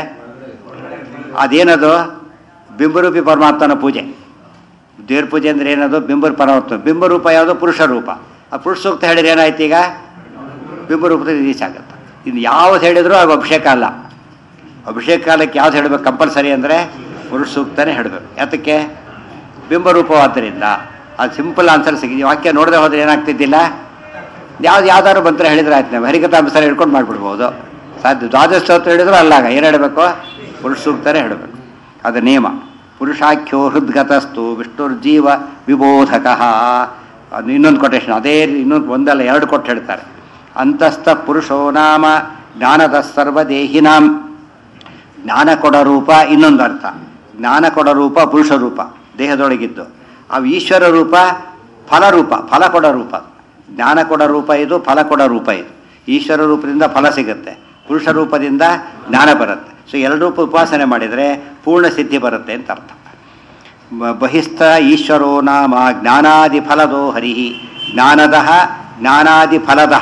Speaker 1: ಅದೇನದು ಬಿಂಬರೂಪಿ ಪರಮಾತ್ಮನ ಪೂಜೆ ದೇವ್ರ ಪೂಜೆ ಅಂದ್ರೆ ಏನದು ಬಿಂಬರ ಪರಮಾತ್ಮ ಬಿಂಬರೂಪ ಯಾವುದು ಪುರುಷ ರೂಪ ಆ ಪುರುಷ ಸೂಕ್ತ ಹೇಳಿದ್ರೆ ಏನಾಯ್ತು ಈಗ ಬಿಂಬರೂಪದಲ್ಲಿ ರೀಚ್ ಆಗುತ್ತೆ ಇನ್ನು ಯಾವ್ದು ಹೇಳಿದ್ರು ಅದು ಅಭಿಷೇಕ ಅಲ್ಲ ಅಭಿಷೇಕ ಕಾಲಕ್ಕೆ ಯಾವ್ದು ಹೇಳಬೇಕು ಕಂಪಲ್ಸರಿ ಅಂದರೆ ಪುರುಷ ಸೂಕ್ತನೇ ಹೇಳಬೇಕು ಯಾತಕ್ಕೆ ಬಿಂಬರೂಪವಾದ್ದರಿಂದ ಅದು ಸಿಂಪಲ್ ಆನ್ಸರ್ ಸಿಗಿದೆ ವಾಕ್ಯ ನೋಡದೆ ಹೋದ್ರೆ ಏನಾಗ್ತಿದ್ದಿಲ್ಲ ಯಾವ್ದು ಯಾವ್ದಾದ್ರು ಮಂತ್ರ ಹೇಳಿದ್ರೆ ಆಯ್ತು ನಾವು ಹರಿಕಥಾಂಬಸರ ಹಿಡ್ಕೊಂಡು ಮಾಡ್ಬಿಡ್ಬೋದು ಸಾಧ್ಯ ದ್ವಾದಶ ಸ್ತೋತ್ರ ಹೇಳಿದ್ರು ಅಲ್ಲಾಗ ಏನು ಹೇಳಬೇಕು ಪುರುಷ ಸೂಕ್ತನೇ ಹೇಳಬೇಕು ಅದು ನಿಯಮ ಪುರುಷಾಖ್ಯೋ ಹೃದ್ಗತಸ್ತು ವಿಷ್ಣುರ್ಜೀವ ವಿಬೋಧಕ ಅದು ಇನ್ನೊಂದು ಕೊಟೇಶನ್ ಅದೇ ಇನ್ನೊಂದು ಒಂದಲ್ಲ ಎರಡು ಕೊಟ್ಟು ಹೇಳ್ತಾರೆ ಅಂತಸ್ಥ ಪುರುಷೋ ನಾಮ ಜ್ಞಾನದ ಸರ್ವದೇಹಿನಾಂ ಜ್ಞಾನ ಕೊಡ ರೂಪ ಇನ್ನೊಂದು ಅರ್ಥ ಜ್ಞಾನ ಕೊಡ ರೂಪ ಪುರುಷ ರೂಪ ದೇಹದೊಳಗಿದ್ದು ಅವು ಈಶ್ವರ ರೂಪ ಫಲರೂಪ ಫಲ ಕೊಡ ರೂಪ ಜ್ಞಾನ ಕೊಡ ರೂಪ ಇದು ಫಲ ಕೊಡ ರೂಪ ಇದು ಈಶ್ವರ ರೂಪದಿಂದ ಫಲ ಸಿಗುತ್ತೆ ಪುರುಷ ರೂಪದಿಂದ ಜ್ಞಾನ ಬರುತ್ತೆ ಸೊ ಎರಡು ರೂಪ ಉಪಾಸನೆ ಮಾಡಿದರೆ ಪೂರ್ಣ ಸಿದ್ಧಿ ಬರುತ್ತೆ ಅಂತ ಅರ್ಥ ಬ- ಬಹಿಸ್ಥ ಈಶ್ವರೋ ನಾಮ ಜ್ಞಾನಾದಿ ಫಲದೋ ಹರಿ ಜ್ಞಾನದ ಜ್ಞಾನಾದಿ ಫಲದ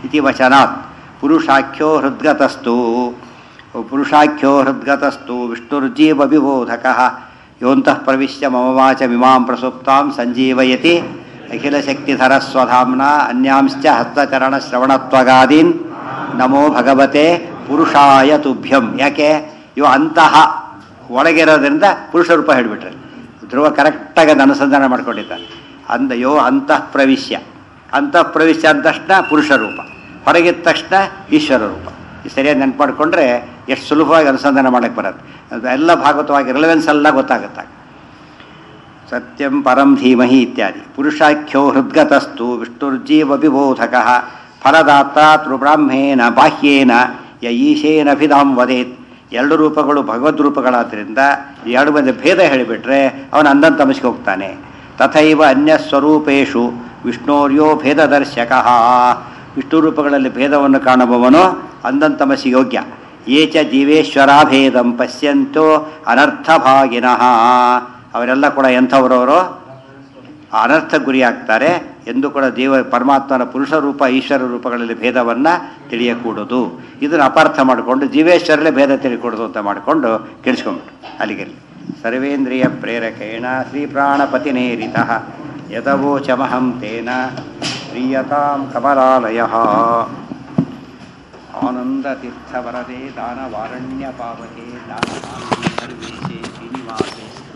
Speaker 1: ಇತಿ ವಚನಾತ್ ಪುರುಷಾಖ್ಯೋ ಹೃದ್ಗತಸ್ತು ಪುರುಷಾಖ್ಯೋ ಹೃದ್ಗತಸ್ತು ವಿಷ್ಣುರ್ಜೀವ ವಿಬೋಧಕ ಯೋಂತಃ ಪ್ರವಿಶ್ಯ ಮಮ ವಾಚ ವಿಮಾಂ ಪ್ರಸುಪ್ತಾಂ ಸಂಜೀವಯತಿ ಅಖಿಲ ಶಕ್ತಿಧರ ಸ್ವಧಾಮ್ನ ಅನ್ಯಾಂಶ್ಚ ಹಸ್ತಚರಣ ಶ್ರವಣತ್ವಗಾದೀನ್ ನಮೋ ಭಗವತೆ ಪುರುಷಾಯ ತುಭ್ಯಂ ಯಾಕೆ ಇವು ಅಂತಹ ಒಳಗಿರೋದ್ರಿಂದ ಪುರುಷ ರೂಪ ಹೇಳಿಬಿಟ್ರೆ ಧ್ರುವ ಕರೆಕ್ಟಾಗಿ ಅದು ಅನುಸಂಧಾನ ಮಾಡ್ಕೊಂಡಿದ್ದಾನೆ ಅಂದ ಯೋ ಅಂತಃ ಪ್ರವಿಶ್ಯ ಅಂತಃ ಪ್ರವಿಶ್ಯ ಅಂದ ತಕ್ಷಣ ಪುರುಷ ರೂಪ ಹೊರಗಿದ ತಕ್ಷಣ ಈಶ್ವರ ರೂಪ ಇದು ಸರಿಯಾಗಿ ನೆನ್ಪು ಮಾಡಿಕೊಂಡ್ರೆ ಎಷ್ಟು ಸುಲಭವಾಗಿ ಅನುಸಂಧಾನ ಮಾಡಕ್ಕೆ ಬರುತ್ತೆ ಅದು ಎಲ್ಲ ಭಾಗವತವಾಗಿ ರಿಲೆವೆನ್ಸ್ ಎಲ್ಲ ಗೊತ್ತಾಗುತ್ತೆ ಸತ್ಯಂ ಪರಂ ಧೀಮಹಿ ಇತ್ಯಾದಿ ಪುರುಷಾಖ್ಯೋ ಹೃದ್ಗತಸ್ತು ವಿಷ್ಣುರ್ಜೀವ ವಿಬೋಧಕ ಫಲದಾತ ತೃಬ್ರಾಹ್ಮೇನ ಬಾಹ್ಯೇನ ಯ ಈಶೇನ ಭಿದಾಂ ವದೇತ್ ಎರಡು ರೂಪಗಳು ಭಗವದ್ ರೂಪಗಳಾದ್ದರಿಂದ ಈ ಎರಡು ಮಂದಿ ಭೇದ ಹೇಳಿಬಿಟ್ರೆ ಅವನು ಅಂದನ್ ತಮಸ್ಗೆ ಹೋಗ್ತಾನೆ ತಥೈವ ಅನ್ಯ ಸ್ವರೂಪೇಶು ವಿಷ್ಣೋರ್ಯೋ ಭೇದದರ್ಶಕ ವಿಷ್ಣು ರೂಪಗಳಲ್ಲಿ ಭೇದವನ್ನು ಕಾಣುವವನು ಅಂದನ್ ತಮಸ್ಸಿಗೆ ಯೋಗ್ಯ ಏಚ ಜೀವೇಶ್ವರಾಭೇದಂ ಪಶ್ಯಂತೋ ಅನರ್ಥಭಾಗಿನಃ ಅವರೆಲ್ಲ ಕೂಡ ಎಂಥವರವರು ಅನರ್ಥ ಗುರಿಯಾಗ್ತಾರೆ ಎಂದು ಕೂಡ ದೇವ ಪರಮಾತ್ಮನ ಪುರುಷ ರೂಪ ಈಶ್ವರ ರೂಪಗಳಲ್ಲಿ ಭೇದವನ್ನು ತಿಳಿಯಕೂಡದು ಇದನ್ನು ಅಪಾರ್ಥ ಮಾಡಿಕೊಂಡು ಜೀವೇಶ್ವರಲ್ಲೇ ಭೇದ ತಿಳಿಕೊಡೋದು ಅಂತ ಮಾಡಿಕೊಂಡು ಕೇಳಿಸ್ಕೊಂಬಿಟ್ಟು ಅಲ್ಲಿಗೆಲ್ಲಿ ಸರ್ವೇಂದ್ರಿಯ ಪ್ರೇರಕೇಣ ಶ್ರೀ ಪ್ರಾಣಪತಿನೇರಿತ ಯದವೋಚಮಹಂ ತೇನ ಪ್ರೀಯತಾಂ ಕಮಲಾಲಯ ಆನಂದತೀರ್ಥವರದೆ ದಾನವಾರಣ್ಯ ಪಾವಕೆ ದಾನ ಸರ್ವೇಶ